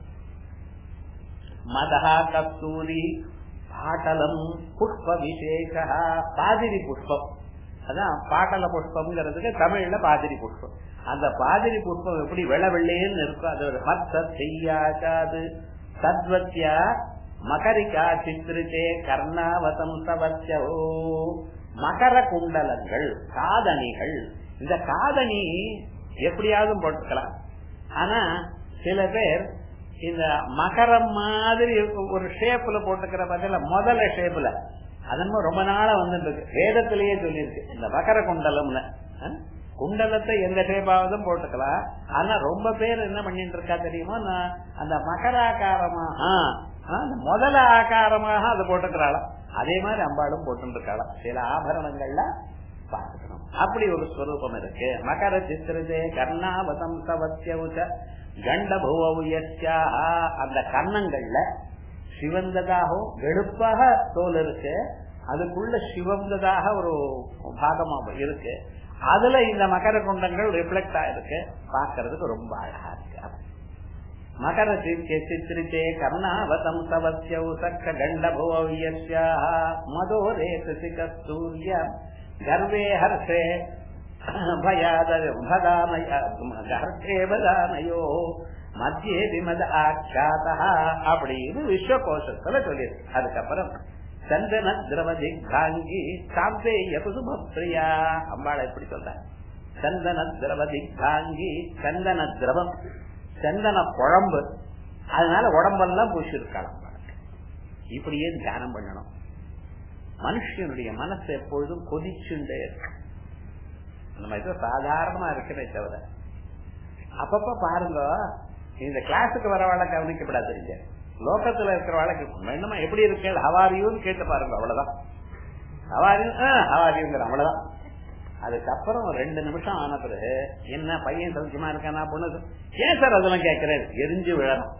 மதா கஸ்தூரி பாட்டலம் புஷ்ப விசேஷ பாதிரி புஷ்பம் அதான் பாட்டல புஷ்பம்ங்கிறதுக்கு தமிழ்ல பாதிரி புஷ்பம் அந்த பாதிரி புஷ்பம் எப்படி வெள்ள வெள்ளையன்னு இருக்கும் அது ஒரு மத்த செய்யாகாது சத்வத்யா மகரிகா சித்திரித்தே கர்ணாவதம் சவத்யோ மகர குண்டலங்கள் காதணிகள் இந்த காதணி எப்படியாவது போட்டுக்கலாம் ஆனா சில பேர் இந்த மகரம் மாதிரி ஒரு ஷேப்ல போட்டுக்கிற பதில முதல்ல ஷேப்ல அதன்மோ ரொம்ப நாளா வந்துருக்கு வேதத்திலேயே சொல்லியிருக்கு இந்த மகர குண்டலம்னு குண்டலத்தை எந்த ஷேப்பாவதும் போட்டுக்கலாம் ஆனா ரொம்ப பேர் என்ன பண்ணிட்டு இருக்கா தெரியுமா அந்த மகராக்காரமா அந்த முதல ஆகாரமாக அதை போட்டுக்கிறாளாம் அதே மாதிரி அம்பாளும் போட்டு இருக்காளாம் சில ஆபரணங்கள்ல பார்த்துக்கணும் அப்படி ஒரு ஸ்வரூபம் இருக்கு மகர சித்திரதே கர்ணாவதம் சவத்தியவுச்ச கண்டபுவா அந்த கர்ணங்கள்ல சிவந்ததாகவும் வெளுப்பாக தோல் இருக்கு அதுக்குள்ள சிவந்ததாக ஒரு பாகமா இருக்கு அதுல இந்த மகர குண்டங்கள் ரிஃப்ளெக்ட் ஆயிருக்கு பாக்குறதுக்கு ரொம்ப அழகா இருக்கு மகர சித்திரித்தே கர்ணாவதம் சவத்தியவு சக்க கண்டபுவா மதோரே கஸ்தூரிய கர்வே ஹர்ஷே பயாதனயோ மத்தியே விமத ஆட்சாதா அப்படின்னு விஸ்வகோஷத்துல சொல்லியிருக்கு அதுக்கப்புறம் சந்தன திரவதி காங்கி சாந்தே யபுசுபிரியா அம்பாளை எப்படி சொல்ற சந்தன திரவதி காங்கி சந்தன திரவம் சந்தன குழம்பு அதனால உடம்பெல்லாம் பூசிருக்கலாம் இப்படியே தியானம் பண்ணணும் மனுஷனுடைய மனசு எப்பொழுதும் கொதிச்சுண்டே இருக்கு நம்ம ஏதோ சாதாரணமா இருக்கிறே தவிர அப்பப்ப பாருங்க இந்த கிளாஸுக்கு வரவாழ கவனிக்கப்படாது தெரிஞ்ச லோகத்துல இருக்கிறவாளுக்கு என்னமா எப்படி இருக்கு ஹவாரியும் கேட்டு பாருங்க அவ்வளவுதான் ஹவாரியும் ஹவாரியுங்கிற அவ்வளவுதான் அதுக்கப்புறம் ரெண்டு நிமிஷம் ஆன பிறகு என்ன பையன் சௌக்கியமா இருக்கானா பொண்ணு ஏன் சார் அதெல்லாம் கேட்கிறேன் எரிஞ்சு விழணும்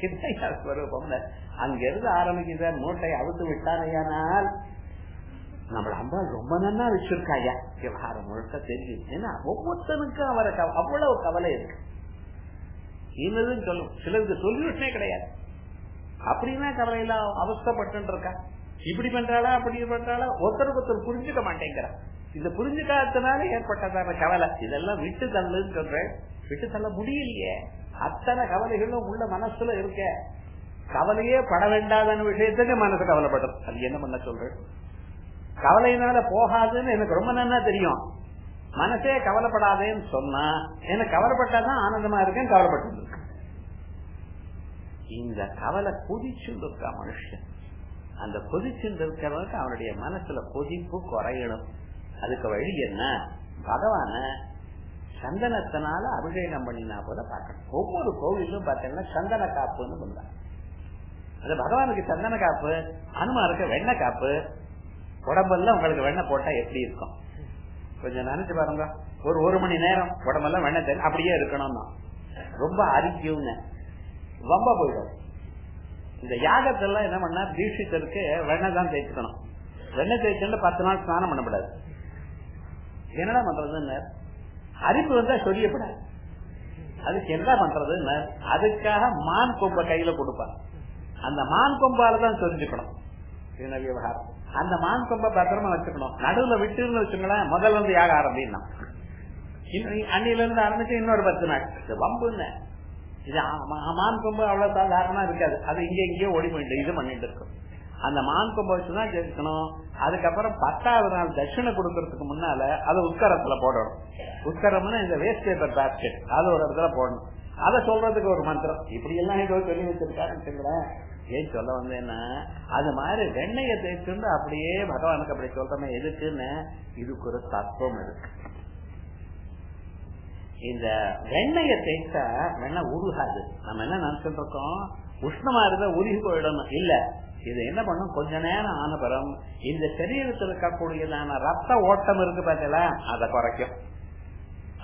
அங்க இருந்து ஆரம்பிக்கிற மூட்டை அவுத்து விட்டாரையானால் நம்மள அம்பாள் ரொம்ப நன்னா வச்சிருக்காயா விவகாரம் முழுக்க தெரியும் ஏன்னா ஒவ்வொருத்தனுக்கும் அவரை அவ்வளவு கவலை இருக்கு இன்னதுன்னு சொல்லும் சிலருக்கு சொல்யூஷனே கிடையாது அப்படின்னா கவலை இல்ல அவஸ்தப்பட்டு இருக்கா இப்படி பண்றாளா அப்படி பண்றாளா ஒருத்தருக்கு ஒருத்தர் புரிஞ்சுக்க மாட்டேங்கிறா இந்த புரிஞ்சுக்காதனால ஏற்பட்டதான கவலை இதெல்லாம் விட்டு தள்ளுன்னு சொல்றேன் விட்டு தள்ள முடியலையே அத்தனை கவலைகளும் உள்ள மனசுல இருக்க கவலையே பட வேண்டாதான விஷயத்துக்கு மனசு கவலைப்படும் அது என்ன பண்ண சொல்றேன் கவலையினால போகாதுன்னு எனக்கு ரொம்ப நல்லா தெரியும் மனசே கவலைப்படாதேன்னு சொன்னா எனக்கு கவலைப்பட்டாதான் ஆனந்தமா இருக்கேன் கவலைப்பட்டு இந்த கவலை கொதிச்சுட்டு இருக்கா மனுஷன் அந்த கொதிச்சுட்டு இருக்கிறவனுக்கு அவனுடைய மனசுல கொதிப்பு குறையணும் அதுக்கு வழி என்ன பகவான சந்தனத்தினால அபிஷேகம் பண்ணினா போல பார்க்கணும் ஒவ்வொரு கோவிலும் பார்த்தீங்கன்னா சந்தன காப்புன்னு பண்றாங்க அது பகவானுக்கு சந்தன காப்பு அனுமாருக்கு வெண்ணெய் காப்பு உடம்பெல்லாம் உங்களுக்கு வெண்ணெய் போட்டா எப்படி இருக்கும் கொஞ்சம் நினைச்சு பாருங்க ஒரு ஒரு மணி நேரம் உடம்பெல்லாம் வெண்ணெய் தெரி அப்படியே இருக்கணும்னா ரொம்ப அரிக்கும்னு ரொம்ப போயிடும் இந்த யாகத்தெல்லாம் என்ன பண்ணா தீட்சித்தருக்கு வெண்ணெய் தான் தேய்ச்சிக்கணும் வெண்ணெய் தேய்ச்சு பத்து நாள் ஸ்நானம் பண்ணக்கூடாது என்னடா பண்றதுன்னு அரிப்பு வந்தா சொரியப்படாது அதுக்கு என்ன பண்றதுன்னு அதுக்காக மான் கொம்ப கையில கொடுப்பான் அந்த மான் கொம்பால தான் சொரிஞ்சுக்கணும் விவகாரம் அந்த மான் கொம்ப பத்திரமா வச்சுக்கணும் நடுவுல விட்டுன்னு வச்சுங்களேன் முதல்ல இருந்து யாக ஆரம்பினா அன்னில இருந்து ஆரம்பிச்சு இன்னொரு பத்து நாள் இது வம்புன்னு இது மான் கொம்பு அவ்வளவு சாதாரணமா இருக்காது அது இங்க இங்கேயோ ஓடி போயிட்டு இது பண்ணிட்டு இருக்கும் அந்த மான் கொம்பை வச்சுதான் ஜெயிக்கணும் அதுக்கப்புறம் பத்தாவது நாள் தட்சிணை கொடுக்கறதுக்கு முன்னால அது உட்கரத்துல போடணும் உட்கரம்னா இந்த வேஸ்ட் பேப்பர் பாஸ்கெட் அது ஒரு இடத்துல போடணும் அதை சொல்றதுக்கு ஒரு மந்திரம் இப்படி எல்லாம் ஏதோ சொல்லி வச்சிருக்காருன்னு ஏன் சொல்ல வந்தேன்னா அது மாதிரி வெண்ணைய தேய்ச்சுண்டு அப்படியே பகவானுக்கு அப்படி சொல்றமே எதுக்குன்னு இதுக்கு ஒரு தத்துவம் இருக்கு இந்த வெண்ணைய தேய்ச்சா வெண்ணெய் உருகாது நம்ம என்ன நினைச்சுட்டு இருக்கோம் உஷ்ணமா இருந்தா உருகி போயிடணும் இல்ல இது என்ன பண்ணும் கொஞ்ச நேரம் ஆன பிறம் இந்த சரீரத்தில் இருக்கக்கூடியதான ரத்த ஓட்டம் இருக்கு பார்த்தீங்களா அதை குறைக்கும்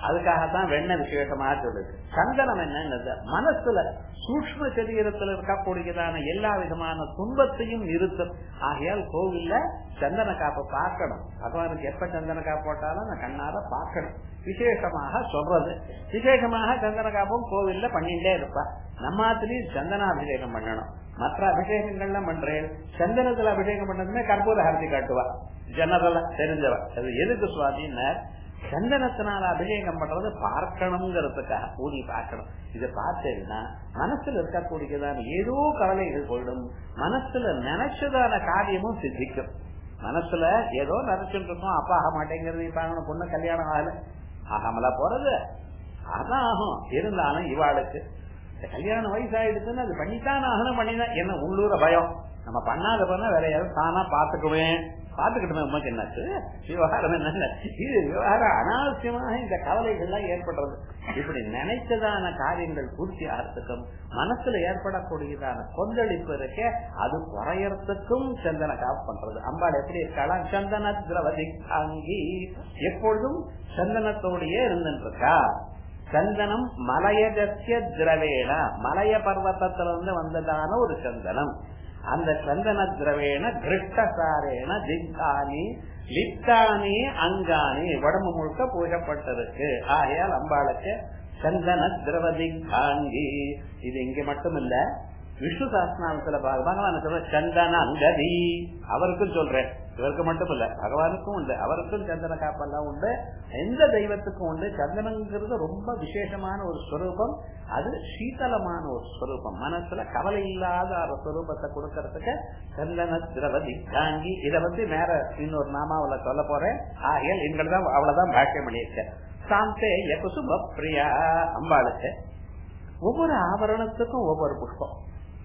அதுக்காகத்தான் வெண்ண விசேஷமாக சொல்லுது சந்தனம் என்னன்னு மனசுல சூக்ம சரீரத்தில் இருக்கக்கூடியதான எல்லா விதமான துன்பத்தையும் நிறுத்தும் ஆகையால் கோவில்ல சந்தன காப்பை பார்க்கணும் பகவானுக்கு எப்ப சந்தன காப்பு போட்டாலும் நான் கண்ணால பார்க்கணும் விசேஷமாக சொல்றது விசேஷமாக சந்தன காப்பும் கோவில்ல பண்ணிட்டே இருப்பா நம்மாத்திலையும் சந்தனாபிஷேகம் பண்ணணும் மற்ற அபிஷேகங்கள்லாம் பண்றேன் சந்தனத்துல அபிஷேகம் பண்ணதுமே கற்பூர ஹரதி காட்டுவா ஜனரலா தெரிஞ்சவ அது எதுக்கு சுவாதின்னு சந்தனத்தினால அபிஷேகம் பண்றது பார்க்கணுங்கிறதுக்காக பூரி பார்க்கணும் இதை பார்த்தேன்னா மனசுல இருக்கக்கூடியதான ஏதோ கவலைகள் போயிடும் மனசுல நினைச்சதான காரியமும் சித்திக்கும் மனசுல ஏதோ நினைச்சுட்டு இருக்கோம் அப்பா ஆக மாட்டேங்கிறது இப்ப அவன பொண்ணு கல்யாணம் ஆகல ஆகாமலா போறது அதான் ஆகும் இருந்தாலும் இவாளுக்கு கல்யாணம் வயசு ஆயிடுச்சுன்னு அது பண்ணித்தான் ஆகணும் பண்ணிதான் என்ன உள்ளூர பயம் நம்ம பண்ணாத பண்ணா வேற யாரும் தானா பாத்துக்குவேன் பாத்துக்கிட்டோமே உமக்கு என்னாச்சு விவகாரம் என்ன இது விவகாரம் அனாவசியமாக இந்த கவலைகள் எல்லாம் ஏற்படுறது இப்படி நினைச்சதான காரியங்கள் பூர்த்தி ஆகிறதுக்கும் மனசுல ஏற்படக்கூடியதான கொந்தளிப்பு இருக்க அது குறையறதுக்கும் சந்தன காப்பு பண்றது அம்பாள் எப்படி இருக்கலாம் சந்தன திரவதி அங்கி எப்பொழுதும் சந்தனத்தோடையே இருந்துருக்கா சந்தனம் மலையகத்திய திரவேண மலைய பர்வத்தத்திலிருந்து வந்ததான ஒரு சந்தனம் அந்த சந்தன திரவேண கிருஷ்டசாரேன திக்கானி லிப்தானி அங்கானி உடம்பு முழுக்க பூஜப்பட்டிருக்கு ஆகையால் அம்பாளுக்கு சந்தன திரவதிகாங்கி இது இங்க மட்டும் இல்ல விஷ்ணு சாஸ்திரத்துல பகவான் சொல்ற சந்தன அங்கதி அவருக்கும் சொல்றேன் இவருக்கு மட்டும் இல்ல பகவானுக்கும் உண்டு அவருக்கும் சந்தன காப்பெல்லாம் உண்டு எந்த தெய்வத்துக்கும் உண்டு சந்தனங்கிறது ரொம்ப விசேஷமான ஒரு ஸ்வரூபம் அது சீதளமான ஒரு ஸ்வரூபம் மனசுல கவலை இல்லாத ஒரு ஸ்வரூபத்தை கொடுக்கறதுக்கு சந்தன திரவதி தாங்கி இதை பத்தி நேர இன்னொரு நாமாவில சொல்ல போறேன் ஆகியல் எங்கள்தான் அவ்வளவுதான் பாக்கியம் பண்ணியிருக்கேன் சாந்தே யகுசும பிரியா அம்பாளுக்கு ஒவ்வொரு ஆவரணத்துக்கும் ஒவ்வொரு புஷ்பம்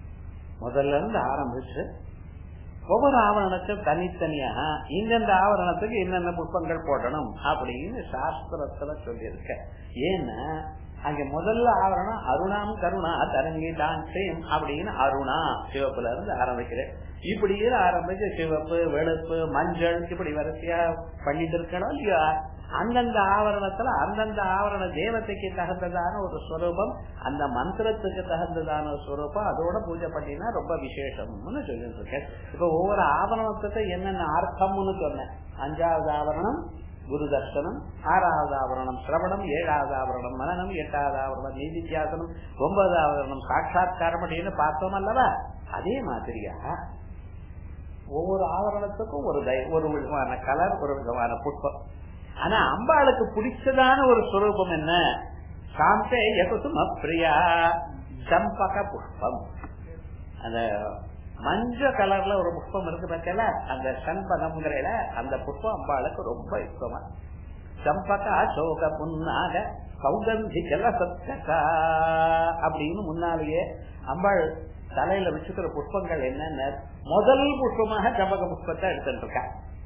முதல்ல இருந்து ஆரம்பிச்சு ஒவ்வொரு ஆவரணத்துக்கும் தனித்தனியாக இந்தந்த ஆவரணத்துக்கு என்னென்ன புஷ்பங்கள் போடணும் அப்படின்னு சாஸ்திரத்துல சொல்லியிருக்க ஏன்னா அங்க முதல்ல ஆவரணம் அருணாம் கருணா தரங்கி டான்சேம் அப்படின்னு அருணா சிவப்புல இருந்து ஆரம்பிக்கிறேன் இப்படியே ஆரம்பிச்சு சிவப்பு வெளுப்பு மஞ்சள் இப்படி வரிசையா பண்ணிட்டு இருக்கணும் இல்லையா அந்தந்த ஆவரணத்துல அந்தந்த ஆவரண தேவத்தைக்கு தகுந்ததான ஒரு ஸ்வரூபம் அந்த மந்திரத்துக்கு தகுந்ததான ஒரு ஸ்வரூபம் அதோட பூஜை பண்ணினா ரொம்ப விசேஷம்னு சொல்லிட்டு இருக்கேன் இப்ப ஒவ்வொரு ஆவரணத்துக்கு என்னென்ன அர்த்தம்னு சொன்னேன் அஞ்சாவது ஆவரணம் குரு தர்சனம் ஆறாவது ஆவரணம் சிரவணம் ஏழாவது ஆவரணம் மனநம் எட்டாவது ஆவரணம் நீதித்தியாசனம் ஒன்பதாவது ஆவரணம் சாட்சாத்காரம் அப்படின்னு பார்த்தோம் அல்லவா அதே மாதிரியா ஒவ்வொரு ஆவரணத்துக்கும் ஒரு ஒரு விதமான கலர் ஒரு விதமான புஷ்பம் ஆனா அம்பாளுக்கு பிடிச்சதான ஒரு சுரூபம் என்ன சாந்தே எகுசும பிரியா சம்பக புஷ்பம் அந்த மஞ்ச கலர்ல ஒரு புஷ்பம் இருக்கு பார்த்தல அந்த சண்பகம்ங்கிறல அந்த புஷ்பம் அம்பாளுக்கு ரொம்ப இஷ்டமா சம்பக அசோக புன்னாக சௌகந்தி ஜலசத்தகா அப்படின்னு முன்னாலேயே அம்பாள் தலையில வச்சுக்கிற புஷ்பங்கள் என்னென்ன முதல் புஷ்பமாக சம்பக புஷ்பத்தை எடுத்துட்டு இருக்கா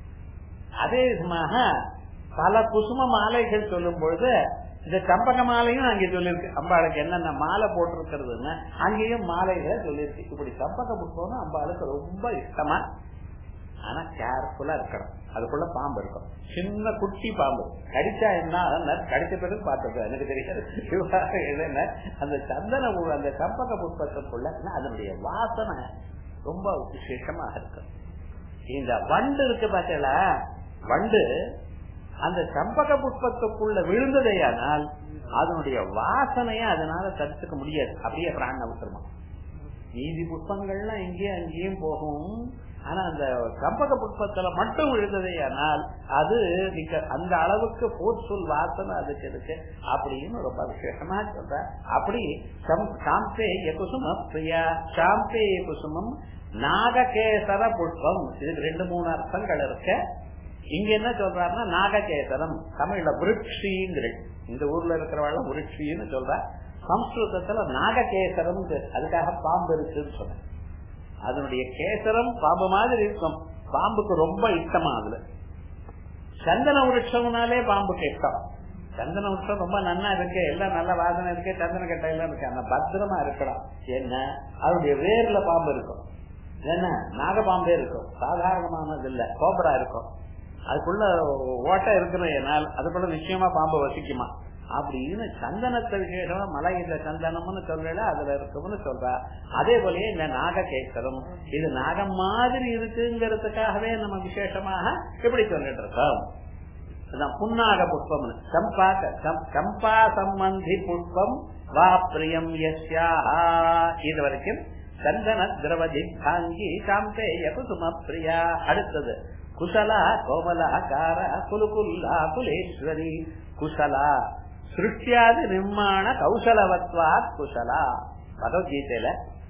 அதே விதமாக பல குசும மாலைகள் சொல்லும் பொழுது இந்த சம்பக மாலையும் அங்கே சொல்லியிருக்கு அம்பாளுக்கு என்னென்ன மாலை போட்டிருக்கிறதுன்னு அங்கேயும் மாலைகள் சொல்லியிருக்கு இப்படி சம்பக புஷ்பம்னு அம்பாளுக்கு ரொம்ப இஷ்டமா ஆனா கேர்ஃபுல்லா இருக்கணும் அதுக்குள்ள பாம்பு இருக்கும் சின்ன குட்டி பாம்பு கடிச்சா என்ன கடிச்ச பிறகு பார்த்தது எனக்கு தெரியாது என்ன அந்த சந்தன அந்த சம்பக புஷ்பத்துக்குள்ள அதனுடைய வாசனை ரொம்ப விசேஷமாக இருக்கு இந்த வண்டு இருக்கு பார்த்தல வண்டு அந்த சம்பக புஷ்பத்துக்குள்ள விழுந்ததையானால் அதனுடைய வாசனைய அதனால தடுத்துக்க முடியாது அப்படியே பிராண அவசரமா நீதி புஷ்பங்கள்லாம் இங்கேயும் அங்கேயும் போகும் ஆனா அந்த சம்பக புஷ்பத்துல மட்டும் விழுந்ததையானால் அது அந்த அளவுக்கு போர்ச்சொல் வாசனை அதுக்கு இருக்கு அப்படின்னு ரொம்ப விசேஷமா சொல்ற அப்படி சாம்பே குசும பிரியா சாம்பே குசுமம் நாககேசர புஷ்பம் இதுக்கு ரெண்டு மூணு அர்த்தங்கள் இருக்கு இங்க என்ன சொல்றாருன்னா நாககேசரம் தமிழ்ல விருட்சிங்கிற இந்த ஊர்ல இருக்கிறவாள் விருட்சின்னு சொல்ற சம்ஸ்கிருதத்துல நாககேசரம் அதுக்காக பாம்பு இருக்குன்னு சொன்ன அதனுடைய கேசரம் பாம்பு மாதிரி இருக்கும் பாம்புக்கு ரொம்ப இஷ்டமா அதுல சந்தன விருட்சம்னாலே பாம்புக்கு இஷ்டம் சந்தன விருட்சம் ரொம்ப நன்னா இருக்கு எல்லாம் நல்ல வாசனை இருக்கு சந்தன கட்டை எல்லாம் இருக்கு ஆனா பத்திரமா இருக்கலாம் என்ன அதனுடைய வேர்ல பாம்பு இருக்கும் என்ன நாகபாம்பே இருக்கும் சாதாரணமானது இல்ல கோபரா இருக்கும் அதுக்குள்ள ஓட்டை இருக்கிற அதுக்குள்ள நிச்சயமா பாம்பு வசிக்குமா அப்படின்னு சந்தனத்தை விசேஷமா மலையில சந்தனம்னு சொல்லல அதுல இருக்கும்னு சொல்றா அதே போலயே இந்த நாக கேட்கணும் இது நாகம் மாதிரி இருக்குங்கிறதுக்காகவே நம்ம விசேஷமாக இப்படி சொல்லிட்டு இருக்கோம் அதான் புன்னாக புஷ்பம் சம்பா சம்பா சம்பந்தி புஷ்பம் வா பிரியம் யஸ்யா இது வரைக்கும் சந்தன திரவ திக்தாங்கி காம்பேய குசும பிரியா அடுத்தது குசலா கோமலாகார குலுகுல்லா குலேஸ்வரி குசலா சிருஷ்டியாது நிர்மாண கௌசலவத்வாத் குசலா பகவத்கீதையில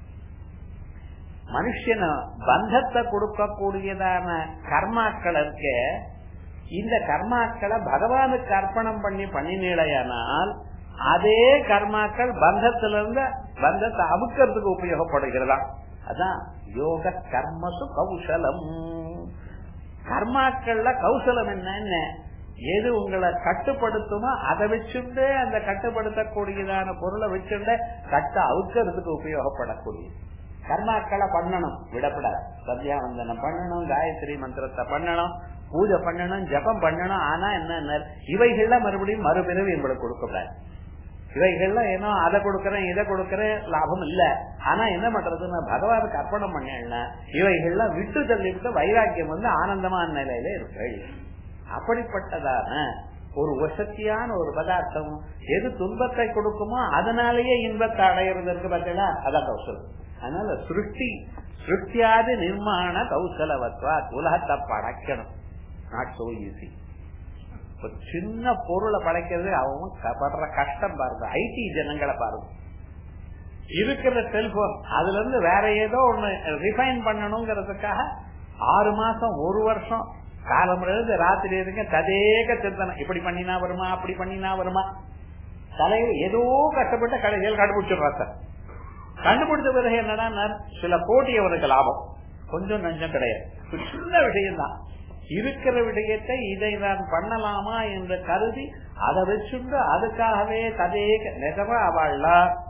மனுஷன பந்தத்தை கொடுக்கக்கூடியதான கர்மாக்கள் இருக்க இந்த கர்மாக்களை பகவானுக்கு அர்ப்பணம் பண்ணி பண்ணினீழையானால் அதே கர்மாக்கள் பந்தத்திலிருந்து பந்தத்தை அவுக்கிறதுக்கு உபயோகப்படுகிறதா அதான் யோக கர்மசு கௌசலம் கர்மாக்கள்ல கௌசலம் என்ன எது உங்களை கட்டுப்படுத்துமோ அதை வச்சுட்டு அந்த கட்டுப்படுத்தக்கூடியதான பொருளை வச்சுட்டு கட்ட அவுக்கிறதுக்கு உபயோகப்படக்கூடிய கர்மாக்களை பண்ணணும் விடப்படாது சந்தியாவந்தனம் பண்ணணும் காயத்ரி மந்திரத்தை பண்ணணும் பூஜை பண்ணணும் ஜபம் பண்ணணும் ஆனா என்ன இவைகள்ல மறுபடியும் மறுபிறவி எங்களுக்கு கொடுக்கப்படாது இவைகள்ல ஏன்னோ அதை கொடுக்கறேன் இதை கொடுக்கறேன் லாபம் இல்ல ஆனா என்ன பண்றதுன்னா பகவானுக்கு அர்ப்பணம் பண்ணேன்னா இவைகள்லாம் விட்டு தள்ளிவிட்டு வைராக்கியம் வந்து ஆனந்தமான நிலையில இருக்கு அப்படிப்பட்டதான ஒரு வசதியான ஒரு பதார்த்தம் எது துன்பத்தை கொடுக்குமோ அதனாலேயே இன்பத்தை அடையிறதற்கு பார்த்தீங்களா அதான் கௌசலம் அதனால சிருஷ்டி சிருஷ்டியாது நிர்மாண கௌசலவத்வா உலகத்தை படைக்கணும் நாட் சோ ஈஸி ஒரு சின்ன பொருளை படைக்கிறது அவங்க படுற கஷ்டம் பாருங்க ஐடி ஜனங்களை பாருங்க இருக்கிற செல்போன் அதுல இருந்து வேற ஏதோ ஒண்ணு ரிஃபைன் பண்ணணுங்கிறதுக்காக ஆறு மாசம் ஒரு வருஷம் காலம் இருந்து ராத்திரி இருக்க ததேக சிந்தனை இப்படி பண்ணினா வருமா அப்படி பண்ணினா வருமா தலையில ஏதோ கஷ்டப்பட்ட கடைசியில் கண்டுபிடிச்சிடுறா சார் கண்டுபிடிச்ச பிறகு என்னன்னா சில போட்டி அவனுக்கு லாபம் கொஞ்சம் நஞ்சம் கிடையாது சின்ன விஷயம்தான் இருக்கிற விடயத்தை இதை நான் பண்ணலாமா என்று கருதி அதை வச்சுண்டு அதுக்காகவே கதையே நிஜமா அவள்ல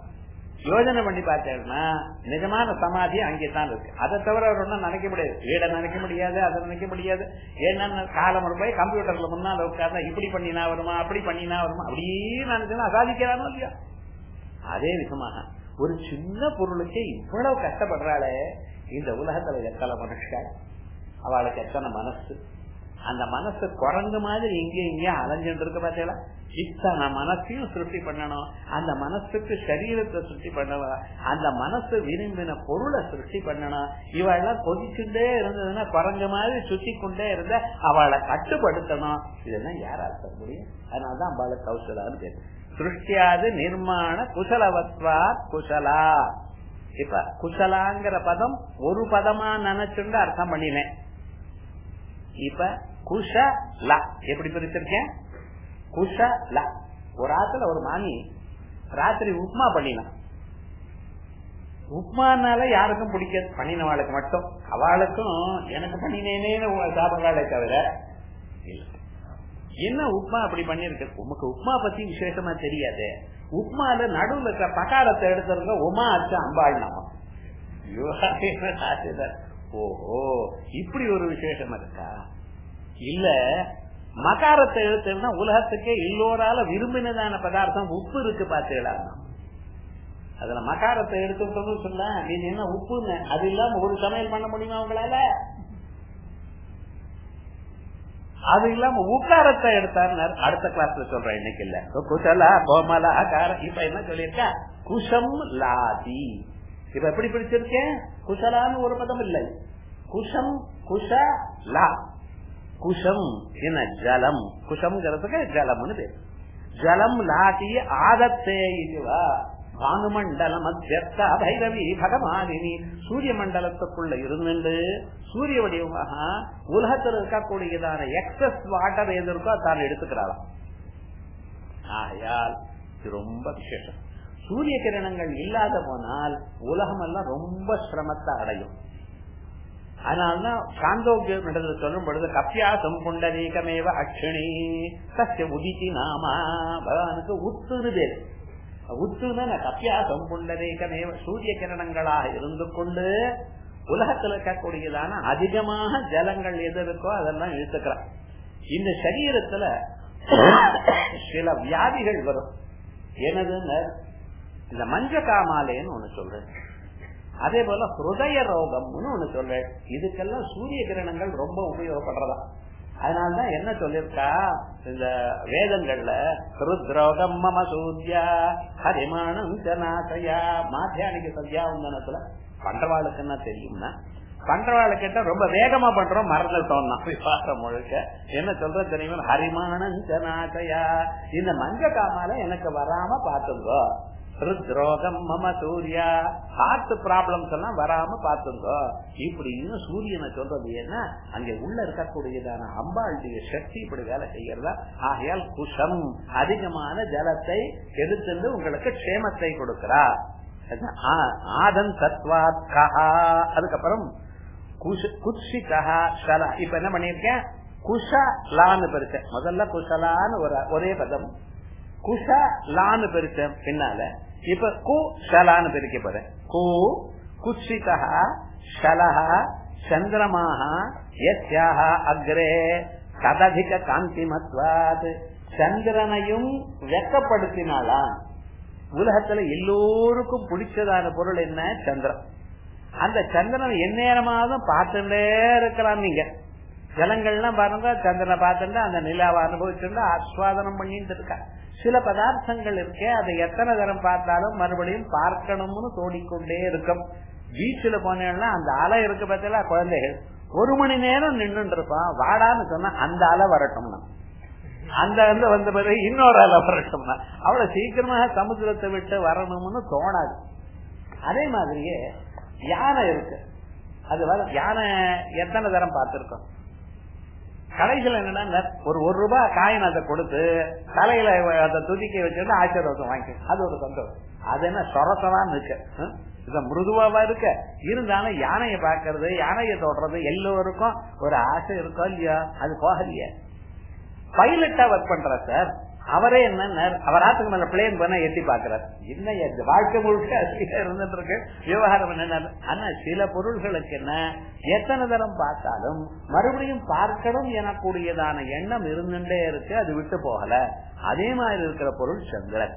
யோஜனை பண்ணி பார்த்தேன்னா நிஜமான சமாதி அங்கேதான் இருக்கு அதை தவிர அவர் ஒன்றும் நினைக்க முடியாது வீடை நினைக்க முடியாது அதை நினைக்க முடியாது ஏன்னா காலம் போய் கம்ப்யூட்டர்ல முன்னால உட்கார்ந்தா இப்படி பண்ணினா வருமா அப்படி பண்ணினா வருமா அப்படியே நினைச்சுன்னா அசாதிக்கிறானோ இல்லையா அதே விதமாக ஒரு சின்ன பொருளுக்கே இவ்வளவு கஷ்டப்படுறாளே இந்த உலகத்துல எத்தனை மனுஷன் அவளுக்கு எத்தனை மனசு அந்த மனசு குரங்கு மாதிரி இங்கே இங்கே அலைஞ்சிட்டு இருக்கு பார்த்தீங்களா இத்தனை மனசையும் சிருஷ்டி பண்ணணும் அந்த மனசுக்கு சரீரத்தை சிருஷ்டி பண்ணணும் அந்த மனசு விரும்பின பொருளை சிருஷ்டி பண்ணணும் இவெல்லாம் கொதிச்சுட்டே இருந்ததுன்னா குரங்கு மாதிரி சுத்தி கொண்டே இருந்த அவளை கட்டுப்படுத்தணும் இதெல்லாம் யாரால் சொல்ல முடியும் அதனாலதான் அவளுக்கு கௌசலான்னு பேரு சிருஷ்டியாது நிர்மாண குசலவத்வா குசலா இப்ப குசலாங்கிற பதம் ஒரு பதமா நினைச்சுண்டு அர்த்தம் பண்ணினேன் இப்ப குஷ ல எப்படி பிரிச்சிருக்கேன் குஷ ல ஒரு ஆத்துல ஒரு மாமி ராத்திரி உப்மா பண்ணினான் உப்மானால யாருக்கும் பிடிக்காது பண்ணினவாளுக்கு மட்டும் அவளுக்கும் எனக்கு பண்ணினேனே சாப்பிடுறாளே தவிர என்ன உப்மா அப்படி பண்ணிருக்க உமக்கு உப்மா பத்தி விசேஷமா தெரியாது உப்மால நடுவுல இருக்க பகாரத்தை எடுத்திருக்க உமா அச்சு அம்பாள் நாம ஓஹோ இப்படி ஒரு விசேஷம் இருக்கா இல்ல மகாரத்தை எழுத்துனா உலகத்துக்கே எல்லோரால விரும்பினதான பதார்த்தம் உப்பு இருக்கு பாத்தீங்களா அதுல மகாரத்தை எடுத்துட்டோம்னு சொன்னா இது என்ன உப்புன்னு அது இல்லாம ஒரு சமையல் பண்ண முடியுமா உங்களால அது இல்லாம உக்காரத்தை எடுத்தாரு அடுத்த கிளாஸ்ல சொல்றேன் இன்னைக்கு இல்ல குசலா கோமலா கார இப்ப என்ன சொல்லியிருக்கா குஷம் லாதி இப்ப எப்படி பிடிச்சிருக்கேன் குஷலான்னு ஒரு பதம் இல்லை குஷம் குஷ லா குஷம் என்ன ஜலம் குஷம்ங்கிறதுக்கு ஜலம்னு பேர் ஜலம் லாதி ஆதத்தே இதுவா பானுமண்டல மத்தியஸ்தா பைரவி பகவானினி சூரிய மண்டலத்துக்குள்ள இருந்துட்டு சூரிய வடிவமாக உலகத்தில் இருக்கக்கூடியதான எக்ஸஸ் வாட்டர் எது இருக்கோ தான் எடுத்துக்கிறாளாம் ஆகையால் இது ரொம்ப விசேஷம் சூரிய கிரணங்கள் இல்லாத போனால் உலகம் எல்லாம் ரொம்ப சிரமத்தை அடையும் அதனால்தான் சாந்தோக்கியம் என்று சொல்லும் பொழுது கப்பியாசம் புண்டரீகமேவ அக்ஷணி சத்திய உதித்தி நாமா பகவானுக்கு உத்துரு பேர் உத்துன கப்பியாசம் புண்டரீகமேவ சூரிய கிரணங்களாக இருந்து கொண்டு உலகத்தில் இருக்கக்கூடியதான அதிகமாக ஜலங்கள் எது இருக்கோ அதெல்லாம் இழுத்துக்கிறான் இந்த சரீரத்துல சில வியாதிகள் வரும் எனதுன்னு இந்த மஞ்ச காமாலேன்னு ஒண்ணு சொல்றேன் அதே போல ஹிருதய ரோகம்னு ஒண்ணு சொல்றேன் இதுக்கெல்லாம் சூரிய கிரணங்கள் ரொம்ப உபயோகப்படுறதா அதனாலதான் என்ன சொல்லிருக்கா இந்த வேதங்கள்ல ருத்ரோகம் மம சூர்யா ஹரிமானம் ஜனாசயா மாத்தியானிக சந்தியாவந்தனத்துல பண்றவாளுக்கு என்ன தெரியும்னா பண்றவாளு கிட்ட ரொம்ப வேகமா பண்றோம் மறந்துட்டோம்னா விவாசம் முழுக்க என்ன சொல்ற தெரியுமா ஹரிமானம் ஜனாசயா இந்த மஞ்ச காமால எனக்கு வராம பாத்துங்கோ ஹிருத்ரோகம் மம சூர்யா ஹார்ட் ப்ராப்ளம்ஸ் எல்லாம் வராம பாத்துங்க இப்படின்னு சூரியனை சொல்றது என்ன அங்க உள்ள இருக்கக்கூடியதான அம்பாளுடைய சக்தி இப்படி வேலை செய்யறதா ஆகையால் குஷம் அதிகமான ஜலத்தை எடுத்துட்டு உங்களுக்கு க்ஷேமத்தை கொடுக்கிறா ஆதன் சத்வாத் கஹா அதுக்கப்புறம் குஷிகா ஷலா இப்ப என்ன பண்ணிருக்கேன் குஷலான்னு பிரிச்சேன் முதல்ல குஷலான்னு ஒரு ஒரே பதம் குஷ லான்னு பிரிச்சேன் பின்னால இப்ப கு ஷலான்னு பிரிக்க போறேன் கு குஷிதா ஷலஹ சந்திரமாக யஸ்யாக அக்ரே தததிக காந்திமத்வாத் சந்திரனையும் வெக்கப்படுத்தினாலாம் உலகத்துல எல்லோருக்கும் பிடிச்சதான பொருள் என்ன சந்திரன் அந்த சந்திரன் எந்நேரமாவது பார்த்துட்டே இருக்கலாம் நீங்க ஜலங்கள்லாம் பாருங்க சந்திரனை பார்த்துட்டு அந்த நிலாவை அனுபவிச்சுட்டு ஆஸ்வாதனம் பண்ணிட்டு இருக்கா சில பதார்த்தங்கள் இருக்கே அதை எத்தனை தரம் பார்த்தாலும் மறுபடியும் பார்க்கணும்னு தோடிக்கொண்டே இருக்கும் பீச்சில் போனேன்னா அந்த அலை இருக்கு பார்த்தீங்களா குழந்தைகள் ஒரு மணி நேரம் நின்று இருப்பான் வாடான்னு சொன்னா அந்த அலை வரட்டும்னா அந்த வந்து வந்த பிறகு இன்னொரு அலை வரட்டும்னா அவ்வளவு சீக்கிரமாக சமுத்திரத்தை விட்டு வரணும்னு தோணாது அதே மாதிரியே யானை இருக்கு அது வர யானை எத்தனை தரம் பார்த்திருக்கோம் கடைசியில் என்னன்னா ஒரு ஒரு ரூபாய் காயின் அதை கொடுத்து தலையில அதை துதிக்க வச்சுட்டு ஆசீர்வாதம் வாங்கி அது ஒரு சந்தோஷம் அது என்ன சொரசலான்னு இருக்கு இத மிருதுவாவா இருக்க இருந்தாலும் யானையை பாக்குறது யானையை தொடுறது எல்லோருக்கும் ஒரு ஆசை இருக்கோ இல்லையா அது போகலையா பைலட்டா ஒர்க் பண்ற சார் அவரே என்ன அவர் ஆத்துக்கு மேல பிளேன் பண்ண எட்டி பாக்குறாரு என்ன வாழ்க்கை முழுக்க இருந்துட்டு இருக்கு விவகாரம் என்ன ஆனா சில பொருள்களுக்கு என்ன எத்தனை தரம் பார்த்தாலும் மறுபடியும் பார்க்கணும் எனக்கூடியதான எண்ணம் இருந்துட்டே இருக்கு அது விட்டு போகல அதே மாதிரி இருக்கிற பொருள் சந்திரன்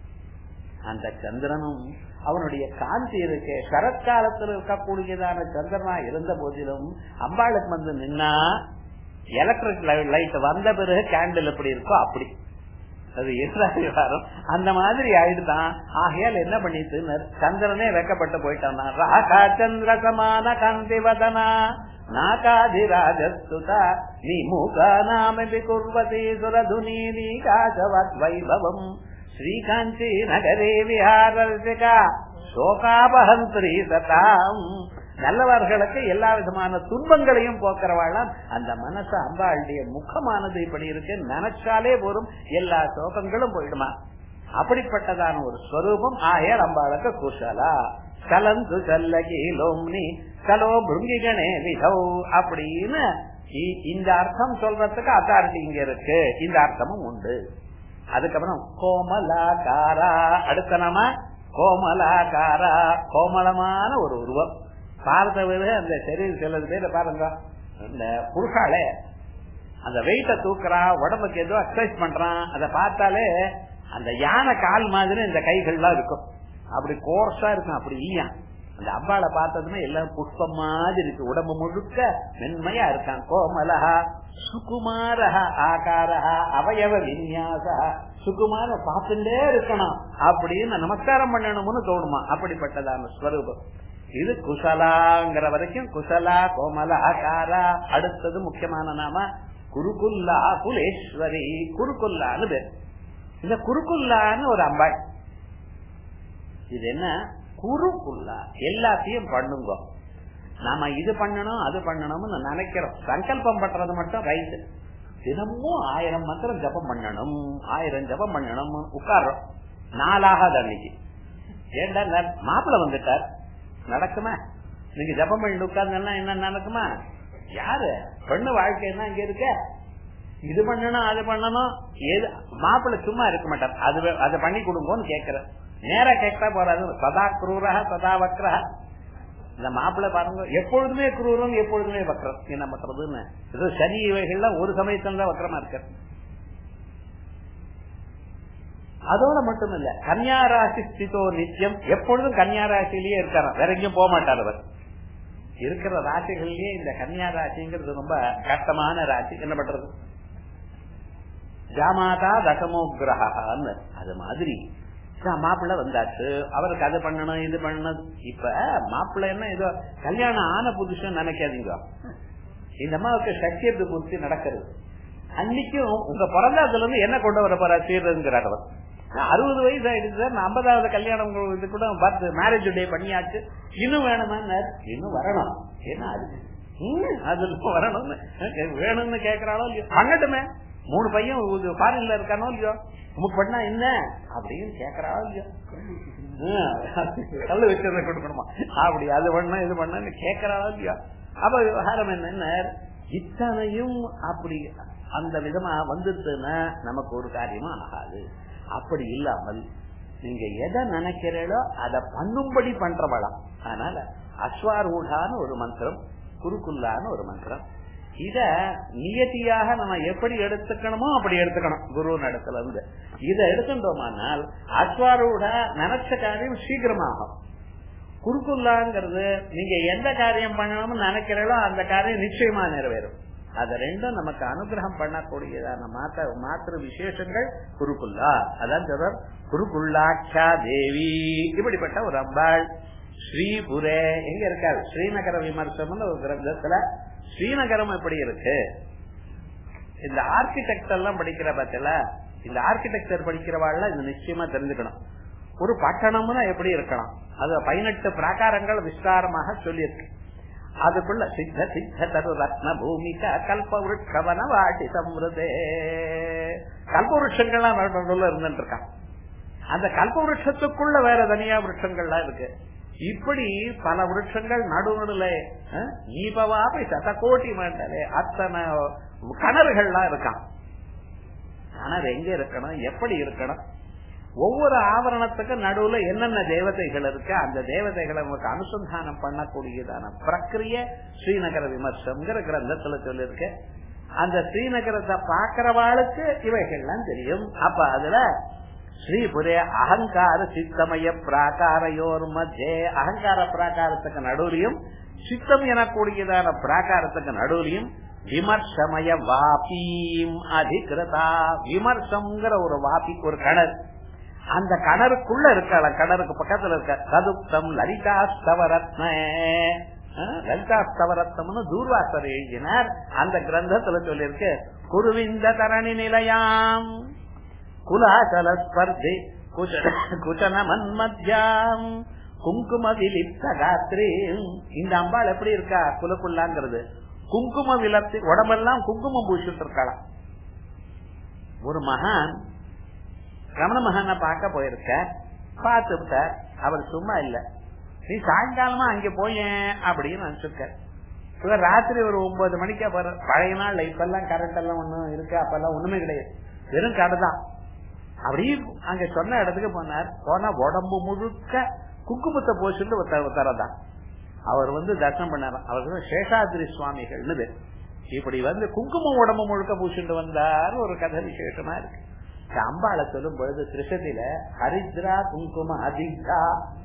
அந்த சந்திரனும் அவனுடைய காந்தி இருக்கு சரத்காலத்தில் இருக்கக்கூடியதான சந்திரனா இருந்த போதிலும் அம்பாளுக்கு வந்து நின்னா எலக்ட்ரிக் லைட் வந்த பிறகு கேண்டில் எப்படி இருக்கோ அப்படி அது விவகாரம் அந்த மாதிரி ஆயிடுதான் ஆகையால் என்ன பண்ணிட்டு சந்திரனே வெக்கப்பட்டு போயிட்டான் ராகா சந்திர சமான காந்தி வதனா நாகாதிராஜஸ்துதா நீ மூகா நாமபி குர்வதி சுரதுனி நீகாசவத் வைபவம் ஸ்ரீகாந்தி நகரே விஹாரசிகா சோகாபஹந்திரி சதாம் நல்லவர்களுக்கு எல்லா விதமான துன்பங்களையும் போக்குறவாளாம் அந்த மனசு அம்பாளுடைய முகமானது இப்படி இருக்கு நினைச்சாலே போரும் எல்லா சோகங்களும் போயிடுமா அப்படிப்பட்டதான ஒரு ஸ்வரூபம் ஆயர் அம்பாளுக்கு குஷலா கலந்து கல்லகீலோம்னி கலோ பிருங்கிகனே விதௌ அப்படின்னு இந்த அர்த்தம் சொல்றதுக்கு அத்தாரிட்டி இங்க இருக்கு இந்த அர்த்தமும் உண்டு அதுக்கப்புறம் கோமலாகாரா அடுத்த நாம கோமலாகாரா கோமலமான ஒரு உருவம் பார்த்தவரு அந்த சரீரம் சிலது பேர் பாருங்க இந்த புருஷாலே அந்த வெயிட்ட தூக்குறான் உடம்புக்கு ஏதோ எக்ஸசைஸ் பண்றான் அதை பார்த்தாலே அந்த யானை கால் மாதிரி இந்த கைகள்லாம் இருக்கும் அப்படி கோர்ஸா இருக்கும் அப்படி இல்லையா அந்த அம்பாளை பார்த்ததுமே எல்லாம் புஷ்பம் மாதிரி இருக்கு உடம்பு முழுக்க மென்மையா இருக்கான் கோமலஹா சுகுமாரஹ ஆகாரஹா அவயவ விநியாசா சுகுமார பார்த்துட்டே இருக்கணும் அப்படின்னு நமஸ்காரம் பண்ணணும்னு தோணுமா அப்படிப்பட்டதான ஸ்வரூபம் இது குசலாங்கிற வரைக்கும் குசலா கோமலா காரா அடுத்தது முக்கியமான நாம குருகுல்லா குலேஸ்வரி குருகுல்லான்னு பேர் இந்த குருகுல்லான்னு ஒரு அம்பாள் இது என்ன குருகுல்லா எல்லாத்தையும் பண்ணுங்க நாம இது பண்ணணும் அது பண்ணணும்னு நினைக்கிறோம் சங்கல்பம் பண்றது மட்டும் ரைட்டு தினமும் ஆயிரம் மாத்திரம் ஜபம் பண்ணணும் ஆயிரம் ஜபம் பண்ணணும் உட்கார்றோம் நாளாகாது அன்னைக்கு ஏண்டா மாப்பிள்ள வந்துட்டார் நடக்குமா நீங்க ஜபம் பண்ணி உட்கார்ந்தா என்ன நடக்குமா யாரு பெண்ணு வாழ்க்கை என்ன இங்க இருக்க இது பண்ணணும் அது பண்ணணும் எது மாப்பிள்ள சும்மா இருக்க மாட்டார் அது அதை பண்ணி கொடுங்கன்னு கேக்குற நேரா கேட்டா போறாது சதா குரூரா சதா வக்ரா இந்த மாப்பிள்ள பாருங்க எப்பொழுதுமே குரூரம் எப்பொழுதுமே வக்ரம் என்ன பண்றதுன்னு ஏதோ சனி இவைகள்ல ஒரு சமயத்துல தான் வக்ரமா இருக்க அதோட மட்டும் இல்ல கன்னியா ராசி ஸ்திதோ நித்தியம் எப்பொழுதும் கன்னியா ராசியிலேயே இருக்காராம் வேற எங்கேயும் போக மாட்டார் அவர் இருக்கிற ராசிகள்லயே இந்த கன்னியா ராசிங்கிறது ரொம்ப கஷ்டமான ராசி என்ன பண்றது ஜாமாதா தசமோ கிரகான்னு அது மாதிரி மாப்பிள்ள வந்தாச்சு அவருக்கு அது பண்ணணும் இது பண்ணணும் இப்ப மாப்பிள்ள என்ன ஏதோ கல்யாணம் ஆன புதுசுன்னு நினைக்காதீங்க இந்த அம்மாவுக்கு சக்கியத்து பூர்த்தி நடக்கிறது அன்னைக்கும் உங்க பிறந்தாத்துல இருந்து என்ன கொண்டு வர போறா சீர்ங்கிறார் அவர் அறுபது வயசு ஆயிடுச்சு சார் நான் ஐம்பதாவது கல்யாணம் இது கூட பார்த்து மேரேஜ் டே பண்ணியாச்சு இன்னும் வேணுமா இன்னும் வரணும் என்ன அது அது வரணும்னு வேணும்னு கேக்குறாளோ இல்லையோ பண்ணட்டுமே மூணு பையன் ஃபாரின்ல இருக்கானோ இல்லையோ உமக்கு பண்ணா என்ன அப்படின்னு கேக்குறாளோ இல்லையோ கல்லு வச்சதை கொடுக்கணுமா அப்படி அது பண்ண இது பண்ணு கேக்குறாளோ இல்லையோ அப்ப விவகாரம் என்ன இத்தனையும் அப்படி அந்த விதமா வந்துருச்சுன்னா நமக்கு ஒரு காரியமா ஆகாது அப்படி இல்லாமல் நீங்க எதை நினைக்கிறீங்களோ அதை பண்ணும்படி பண்றவளாம் அதனால அஸ்வாரூடான ஒரு மந்திரம் குருக்குல்லான ஒரு மந்திரம் இத நியதியாக நம்ம எப்படி எடுத்துக்கணுமோ அப்படி எடுத்துக்கணும் குரு நடத்துல இருந்து இதை எடுத்துட்டோமானால் அஸ்வாரூடா நினைச்ச காரியம் சீக்கிரமாகும் குறுக்குல்லாங்கிறது நீங்க எந்த காரியம் பண்ணணும்னு நினைக்கிறீங்களோ அந்த காரியம் நிச்சயமா நிறைவேறும் அது ரெண்டும் நமக்கு அனுகிரகம் பண்ணக்கூடியதான மாத்த மாத்திர விசேஷங்கள் குருக்குல்லா அதான் சொல்றார் குருக்குல்லாட்சா தேவி இப்படிப்பட்ட ஒரு அம்பாள் ஸ்ரீபுரே எங்க இருக்காரு ஸ்ரீநகர விமர்சனம் ஒரு கிரந்தத்துல ஸ்ரீநகரம் எப்படி இருக்கு இந்த ஆர்கிடெக்ட் எல்லாம் படிக்கிற பத்தில இந்த ஆர்கிடெக்சர் படிக்கிறவாள் இது நிச்சயமா தெரிஞ்சுக்கணும் ஒரு பட்டணம்னா எப்படி இருக்கணும் அது பதினெட்டு பிராகாரங்கள் விஸ்தாரமாக சொல்லியிருக்கு அதுக்குள்ள சித்த சித்த தரு ரத்ன பூமிகா கல்ப விருட்சவன வாட்டி சம்ருதே கல்ப விருட்சங்கள்லாம் இருந்துட்டு இருக்கான் அந்த கல்ப விருட்சத்துக்குள்ள வேற தனியா விருட்சங்கள்லாம் இருக்கு இப்படி பல விருட்சங்கள் நடுநடுல ஈபவாபை சதகோட்டி மண்டலே அத்தனை கிணறுகள்லாம் இருக்கான் கிணறு எங்க இருக்கணும் எப்படி இருக்கணும் ஒவ்வொரு ஆவரணத்துக்கும் நடுவுல என்னென்ன தேவதைகள் இருக்கு அந்த தேவதைகளை நமக்கு அனுசந்தானம் பண்ணக்கூடியதான பிரக்கிரிய ஸ்ரீநகர விமர்சம்ங்கிற கிரந்தத்துல சொல்லிருக்கு அந்த ஸ்ரீநகரத்தை பாக்குறவாளுக்கு இவைகள்லாம் தெரியும் அப்ப அதுல ஸ்ரீபுரே அகங்கார சித்தமய பிராகாரையோர் மத்தியே அகங்கார பிராகாரத்துக்கு நடுவுலையும் சித்தம் எனக்கூடியதான பிராகாரத்துக்கு நடுவுலையும் விமர்சமய வாபீம் அதிகிருதா விமர்சம்ங்கிற ஒரு வாபி ஒரு கிணறு அந்த கிணறுக்குள்ள இருக்காள கிணறுக்கு பக்கத்துல இருக்க சதுப்தம் லலிதாஸ்தவரத்ன லலிதாஸ்தவரத்னம்னு தூர்வாசர் எழுதினார் அந்த கிரந்தத்துல சொல்லியிருக்கு குருவிந்த தரணி நிலையாம் குலாசல ஸ்பர்தி குச்சன மன்மத்யாம் குங்கும விலிப்த காத்ரி இந்த அம்பாள் எப்படி இருக்கா குலக்குள்ளாங்கிறது குங்கும விலப்தி உடம்பெல்லாம் குங்குமம் பூசிட்டு இருக்காளாம் ஒரு மகான் ரமண மகான பார்க்க போயிருக்க பார்த்துட்ட அவர் சும்மா இல்ல நீ சாயங்காலமா அங்க போயேன் அப்படின்னு நினைச்சிருக்க இவர் ராத்திரி ஒரு ஒன்பது மணிக்கு பழைய நாள் இப்பெல்லாம் கரண்ட் எல்லாம் ஒண்ணும் இருக்கு அப்பெல்லாம் ஒண்ணுமே கிடையாது வெறும் கடை தான் அப்படி அங்க சொன்ன இடத்துக்கு போனார் போனா உடம்பு முழுக்க குங்குமத்தை போச்சுட்டு ஒருத்தரதான் அவர் வந்து தர்சனம் பண்ணார் அவருக்கு சேஷாதிரி சுவாமிகள்னு இப்படி வந்து குங்குமம் உடம்பு முழுக்க பூசிட்டு வந்தார் ஒரு கதை விசேஷமா இருக்கு அம்பாளை சொல்லும் பொழுது திருஷத்தில ஹரித்ரா குங்கும அதிகா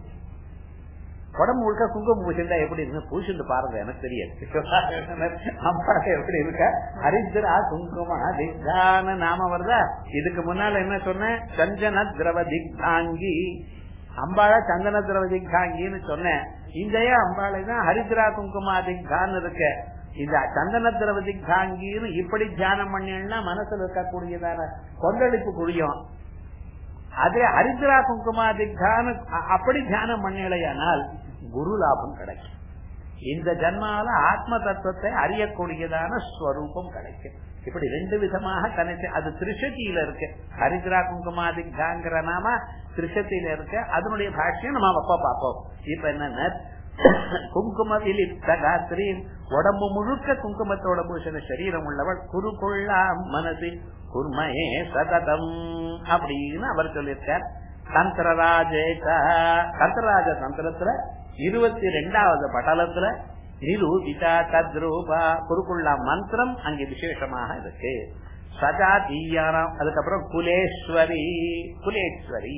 உடம்பு முழுக்க குங்குமம் பூசிண்டா எப்படி இருக்கு பூசிட்டு பாருங்க எனக்கு தெரியாது அம்பாளை எப்படி இருக்க ஹரித்ரா குங்கும அதிகான நாம வருதா இதுக்கு முன்னால என்ன சொன்னேன் சஞ்சன திரவ திக்தாங்கி அம்பாளை சந்தன திரவ திக்தாங்கின்னு சொன்னேன் இந்த அம்பாளை தான் ஹரித்ரா குங்கும அதிகான்னு இருக்க இந்த சந்தன திரவ திக்தாங்கின்னு இப்படி தியானம் பண்ணா மனசுல இருக்கக்கூடியதான கொந்தளிப்பு குழியும் அதே ஹரித்ரா குங்குமா திக்தான அப்படி தியானம் பண்ணலையானால் குரு லாபம் கிடைக்கும் இந்த ஜன்மால ஆத்ம தத்துவத்தை அறியக்கூடியதான ஸ்வரூபம் கிடைக்கும் இப்படி ரெண்டு விதமாக கணிச்சு அது திருஷதியில இருக்கு ஹரித்ரா குங்குமாதிகாங்கிற நாம திருஷத்தில இருக்கு அதனுடைய பாஷ்யம் நம்ம அப்பா பார்ப்போம் இப்ப என்னன்னா குங்கும விலிப்த காத்திரி உடம்பு முழுக்க குங்குமத்தோட பூஷண சரீரம் உள்ளவள் குரு கொள்ளாம் மனசி குர்மயே சததம் அப்படின்னு அவர் சொல்லியிருக்கார் தந்திரராஜேக தந்திரராஜ தந்திரத்துல இருபத்தி ரெண்டாவது பட்டலத்துல நிரூபிதா தத்ரூபா குருக்குள்ளா மந்திரம் அங்கே விசேஷமாக இருக்கு சஜாதீயானாம் அதுக்கப்புறம் குலேஸ்வரி குலேஸ்வரி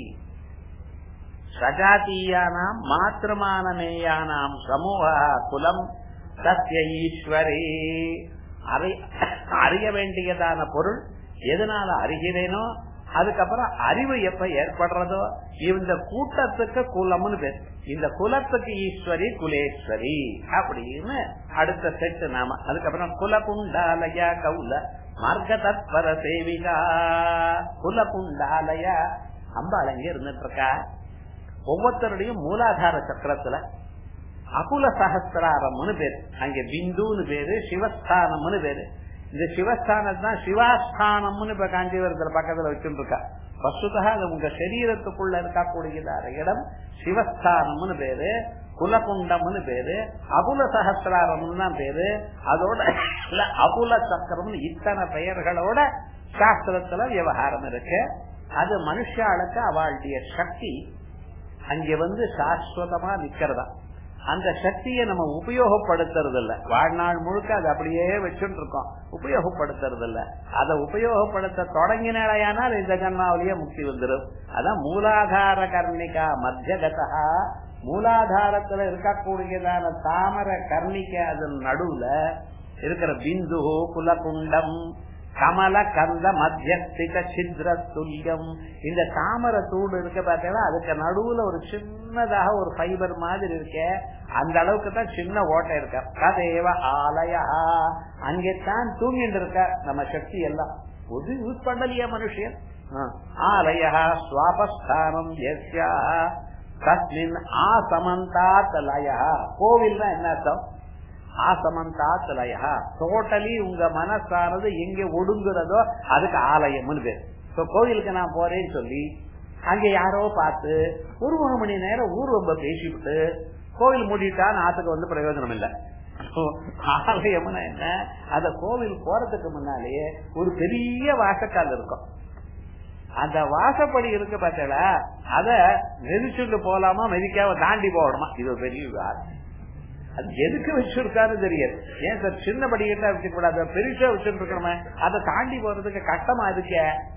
சஜாதீயானாம் மாத்திருமானமேயானாம் சமூக குலம் சத்திய ஈஸ்வரி அறிய வேண்டியதான பொருள் எதனால அறிகிறேனோ அதுக்கப்புறம் அறிவு எப்ப ஏற்படுறதோ இந்த கூட்டத்துக்கு குலம்னு பேர் இந்த குலத்துக்கு ஈஸ்வரி குலேஸ்வரி அப்படின்னு அடுத்த செட்டு நாம அதுக்கப்புறம் குலகுண்டாலய கவுல மார்க்க தத்வர சேவிகா குலகுண்டாலய அம்பாள் எங்க இருந்துட்டு இருக்கா ஒவ்வொருத்தருடையும் மூலாதார சக்கரத்துல அகுல சகசிராரம்னு பேரு அங்க பிந்துன்னு பேரு சிவஸ்தானம்னு பேரு இந்த சிவஸ்தானம் தான் சிவாஸ்தானம்னு இப்ப காஞ்சிபுரத்துல பக்கத்துல வச்சுட்டு இருக்கா வசுதா அது உங்க சரீரத்துக்குள்ள இருக்கக்கூடியதான இடம் சிவஸ்தானம்னு பேரு குலகுண்டம்னு பேரு அகுல சகசிராரம்னு தான் பேரு அதோட அகுல சக்கரம்னு இத்தனை பெயர்களோட சாஸ்திரத்துல விவகாரம் இருக்கு அது மனுஷாளுக்கு அவளுடைய சக்தி அங்க வந்து சாஸ்வதமா நிக்கிறதா அந்த சக்தியை நம்ம உபயோகப்படுத்துறது இல்ல வாழ்நாள் முழுக்க அது அப்படியே வச்சுட்டு இருக்கோம் உபயோகப்படுத்துறது இல்ல அதை உபயோகப்படுத்த தொடங்கினாலையானால் இந்த ஜன்மாவிலேயே முக்தி வந்துடும் அதான் மூலாதார கர்ணிகா மத்தியகதா மூலாதாரத்துல இருக்கக்கூடியதான தாமர கர்ணிக்க அதன் நடுவுல இருக்கிற பிந்து குலகுண்டம் கமல கந்த மத்தியஸ்திக சித்ர துல்லியம் இந்த தாமர தூடு இருக்க பார்த்தீங்கன்னா அதுக்கு நடுவுல ஒரு சின்னதாக ஒரு ஃபைபர் மாதிரி இருக்க அந்த அளவுக்கு தான் சின்ன ஓட்டை இருக்க கதேவ ஆலயா அங்கேத்தான் தூங்கிட்டு இருக்க நம்ம சக்தி எல்லாம் ஒரு யூஸ் பண்ணலையா மனுஷன் ஆலயா சுவாபஸ்தானம் எஸ்யா தஸ்மின் ஆசமந்தாத் லயா கோவில் என்ன அர்த்தம் ஆசமந்தாத் லயா டோட்டலி உங்க மனசானது எங்க ஒடுங்குறதோ அதுக்கு ஆலயம்னு பேர் இப்ப கோவிலுக்கு நான் போறேன்னு சொல்லி அங்க யாரோ பார்த்து ஒரு ஒரு மணி நேரம் ஊர் ரொம்ப பேசிவிட்டு கோவில் மூடிட்டான்னு ஆத்துக்கு வந்து பிரயோஜனம் இல்லை ஆலயம்னா என்ன அந்த கோவில் போறதுக்கு முன்னாலேயே ஒரு பெரிய வாசக்கால் இருக்கும் அந்த வாசப்படி இருக்கு பார்த்தா அத மெதிச்சுட்டு போலாமா மெதிக்காம தாண்டி போகணுமா இது ஒரு பெரிய அது எதுக்கு வச்சிருக்காரு தெரியாது ஏன் சார் சின்ன படிக்கிட்டா வச்சுக்க கூடாது பெருசா வச்சுட்டு இருக்கணுமே அதை தாண்டி போறதுக்கு கஷ்டமா இருக்க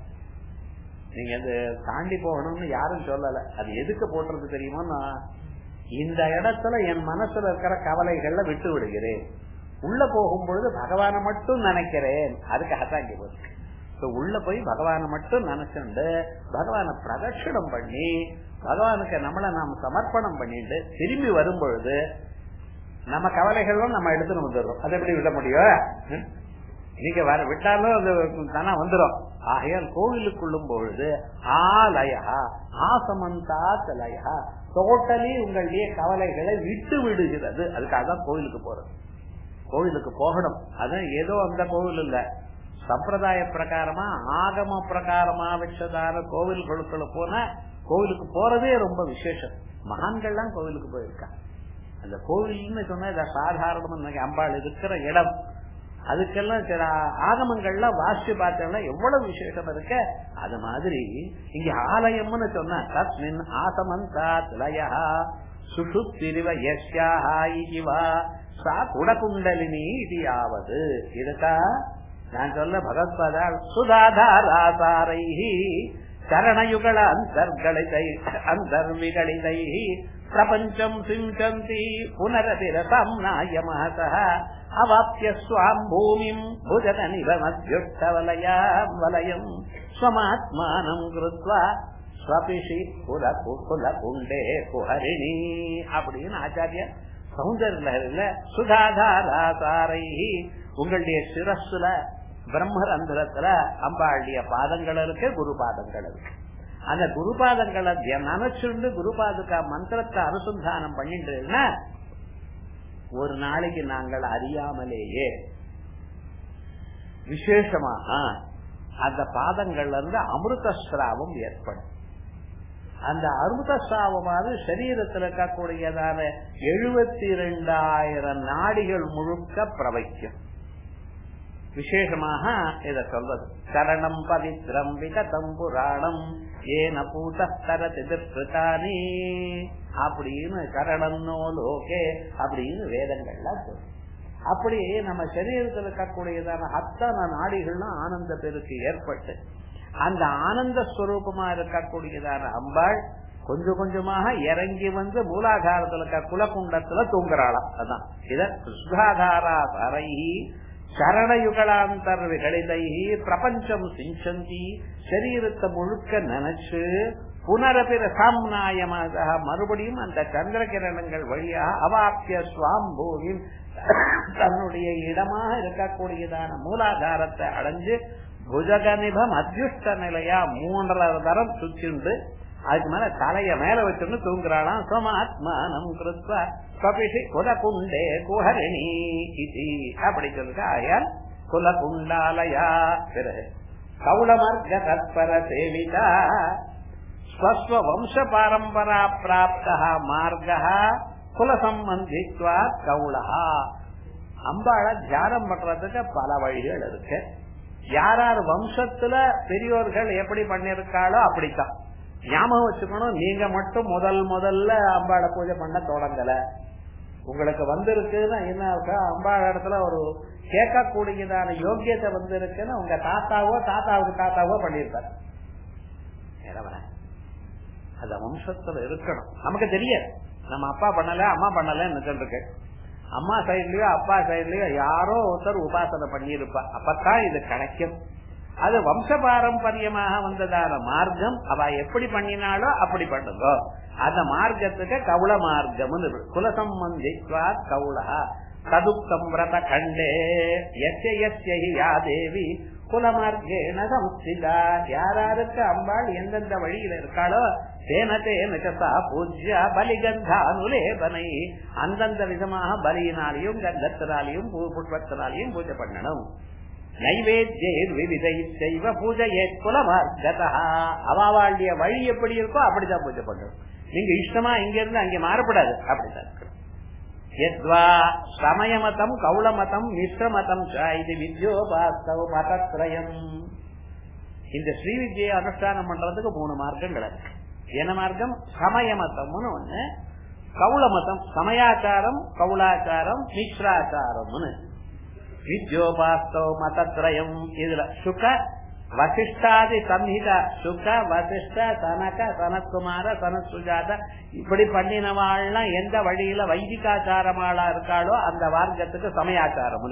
நீங்க அது தாண்டி போகணும்னு யாரும் சொல்லல அது எதுக்கு போட்டுறது தெரியுமா இந்த இடத்துல என் மனசுல இருக்கிற கவலைகள்ல விட்டு விடுகிறேன் உள்ள போகும்பொழுது பகவானை மட்டும் நினைக்கிறேன் அதுக்காகத்தான் இங்க போயிருக்கு உள்ள போய் பகவானை மட்டும் நினைச்சுண்டு பகவானை பிரதட்சிணம் பண்ணி பகவானுக்கு நம்மள நாம் சமர்ப்பணம் பண்ணிட்டு திரும்பி வரும் பொழுது நம்ம கவலைகளும் நம்ம எடுத்துன்னு வந்துடுறோம் அதை எப்படி விட முடியும் நீங்க வர விட்டாலும் அது தானா வந்துடும் ஆகையால் கோவிலுக்குள்ளும் பொழுது ஆலயா ஆசமந்தா தலயா டோட்டலி உங்களுடைய கவலைகளை விட்டு விடுகிறது அதுக்காக தான் கோவிலுக்கு போறது கோவிலுக்கு போகணும் அதான் ஏதோ அந்த கோவில் இல்ல சம்பிரதாய பிரகாரமா ஆகம பிரகாரமா வச்சதான கோவில்களுக்குள்ள போனா கோவிலுக்கு போறதே ரொம்ப விசேஷம் மகான்கள்லாம் கோவிலுக்கு போயிருக்காங்க அந்த கோவில்னு சொன்னா இத சாதாரணமா அம்பாள் இருக்கிற இடம் அதுக்கெல்லாம் சில ஆகமங்கள்லாம் வாசிச்சு பார்த்தோம்னா எவ்வளவு விசேஷம் இருக்க அது மாதிரி இங்க ஆலயம்னு சொன்ன தஸ்மின் ஆசமந்தா திலயா சுஷுப்பிரிவ யஸ்யாஹா சா குடகுண்டலினி இது யாவது இதுக்கா நான் சொல்ல பகவத்பாதா சுதாதாராசாரை சரணயுகள அந்தர்களிதை அந்தர்விகளிதை பிரபஞ்சம் சிஞ்சந்தி புனரதிரசாம்னாய மகசः அவாப்ய ஸ்வாம் பூமிம் புஜதனிவ மத்யுக்தவலயாம் வலயம் ஸ்வமாத்மானம் கிருத்வா ஸ்வபிஷி குல குல குண்டே குஹரிணி அப்படின்னு ஆச்சாரியர் சௌந்தர்ல சுதாதாராசாரை உங்களுடைய சிரஸ்ல பிரம்மரந்திரத்துல அம்பாளுடைய பாதங்கள் இருக்கு குரு பாதங்கள் இருக்கு அந்த குருபாதங்களை நினைச்சுண்டு குருபாதுக்கா மந்திரத்தை அனுசந்தானம் பண்ணிட்டு ஒரு நாளைக்கு நாங்கள் அறியாமலேயே விசேஷமாக அந்த பாதங்கள்ல இருந்து அமிர்த ஸ்ராவம் ஏற்படும் அந்த அமிர்த ஸ்ராவமானது சரீரத்தில் இருக்கக்கூடியதான எழுபத்தி இரண்டாயிரம் நாடிகள் முழுக்க பிரவைக்கும் விசேஷமாக இத சொல்வது சரணம் பவித்ரம் விகதம் புராணம் ஏன பூதரதி திருத்தானே அப்படின்னு சரணம் நோ லோகே அப்படின்னு வேதங்கள்லாம் சொல்லும் அப்படி நம்ம சரீரத்தில் இருக்கக்கூடியதான அத்தனை நாடிகளும் ஆனந்த பெருக்கு ஏற்பட்டு அந்த ஆனந்த ஸ்வரூபமா இருக்கக்கூடியதான அம்பாள் கொஞ்சம் கொஞ்சமாக இறங்கி வந்து மூலாதாரத்துல இருக்க குலகுண்டத்துல தூங்குறாளாம் அதான் இத சுகாதாரா அரைஹி சரணயுகளாந்தர் விகலிதைஹி பிரபஞ்சம் சிஞ்சந்தி சரீரத்தை முழுக்க நினைச்சு புனரபிர சாம்நாயமாக மறுபடியும் அந்த சந்திர கிரணங்கள் வழியாக அவாக்கிய சுவாம்பூமி தன்னுடைய இடமாக இருக்கக்கூடியதான மூலாதாரத்தை அடைஞ்சு புஜகனிபம் அத்யுஷ்ட நிலையா மூன்றரை தரம் சுற்றிண்டு அதுக்கு மேல தலைய மேல வச்சிருந்து தூங்குறாளாம் சோமாத்மானம் கிருத்வ கபிஷி குலகுண்டே குஹரிணி இது அப்படி சொல்லுங்க ஆயால் குலகுண்டாலயா பிறகு கௌளமர்க தத்பர சேவிதா ஸ்வஸ்வ வம்ச பாரம்பரா பிராப்த மார்க குல சம்பந்தித்வா கௌளஹா அம்பாள தியானம் பண்றதுக்கு பல வழிகள் இருக்கு யார் யார் வம்சத்துல பெரியோர்கள் எப்படி பண்ணிருக்காளோ அப்படித்தான் ஞாபகம் வச்சுக்கணும் நீங்க மட்டும் முதல் முதல்ல அம்பாளை பூஜை பண்ண தொடங்கல உங்களுக்கு வந்திருக்குன்னா என்ன அம்பாள் இடத்துல ஒரு கேட்கக்கூடியதான யோக்கியத்தை வந்திருக்குன்னு உங்க தாத்தாவோ தாத்தாவுக்கு தாத்தாவோ பண்ணிருப்பாரு அந்த வம்சத்துல இருக்கணும் நமக்கு தெரியாது நம்ம அப்பா பண்ணல அம்மா பண்ணலன்னு இருக்கு அம்மா சைட்லயோ அப்பா சைட்லயோ யாரோ ஒருத்தர் உபாசனை பண்ணியிருப்பா அப்பதான் இது கிடைக்கும் அது வம்ச பாரம்பரியமாக வந்ததான மார்க்கம் அவ எப்படி பண்ணினாலோ அப்படி பண்ணுங்க அந்த மார்க்கத்துக்கு கவுள மார்க்கம் குலசம்பந்தித்வா கவுளா ததுப்தம் விரத கண்டே எஸ்ய யா தேவி குலமார்க்கேன சம்ஸ்திதா யாராருக்கு அம்பாள் எந்தெந்த வழியில இருக்காளோ தேன தேனகசா பூஜ்யா பலிகந்தானுலேபனை அந்தந்த விதமாக பலியினாலையும் கந்தத்தினாலையும் புஷ்பத்தினாலையும் பூஜை பண்ணணும் நைவேத்தியே விவிதை செய்வ பூஜையே குலமார்க்கதா அவாவாளுடைய வழி எப்படி இருக்கோ அப்படிதான் பூஜை பண்ணணும் நீங்க இஷ்டமா இங்க இருந்து அங்க மாறப்படாது அப்படிதான் யத்வா சமயமதம் கௌளமதம் மிஸ்ரமதம் இது வித்யோபாஸ்தவ மதத்ரயம் இந்த ஸ்ரீ வித்யை அனுஷ்டானம் பண்றதுக்கு மூணு மார்க்கங்கள் இருக்கு என்ன மார்க்கம் சமயமதம்னு ஒண்ணு கௌளமதம் சமயாச்சாரம் கௌளாச்சாரம் மிஸ்ராச்சாரம்னு வித்யோபாஸ்தவ மதத்ரயம் இதுல சுக வசிஷ்டாதி சம்ஹித சுக வசிஷ்ட சனக சனத்குமார சனத்சுஜாத இப்படி பண்ணினவாள்லாம் எந்த வழியில வைதிகாச்சாரமாளா இருக்காளோ அந்த மார்க்கத்துக்கு சமயாச்சாரம்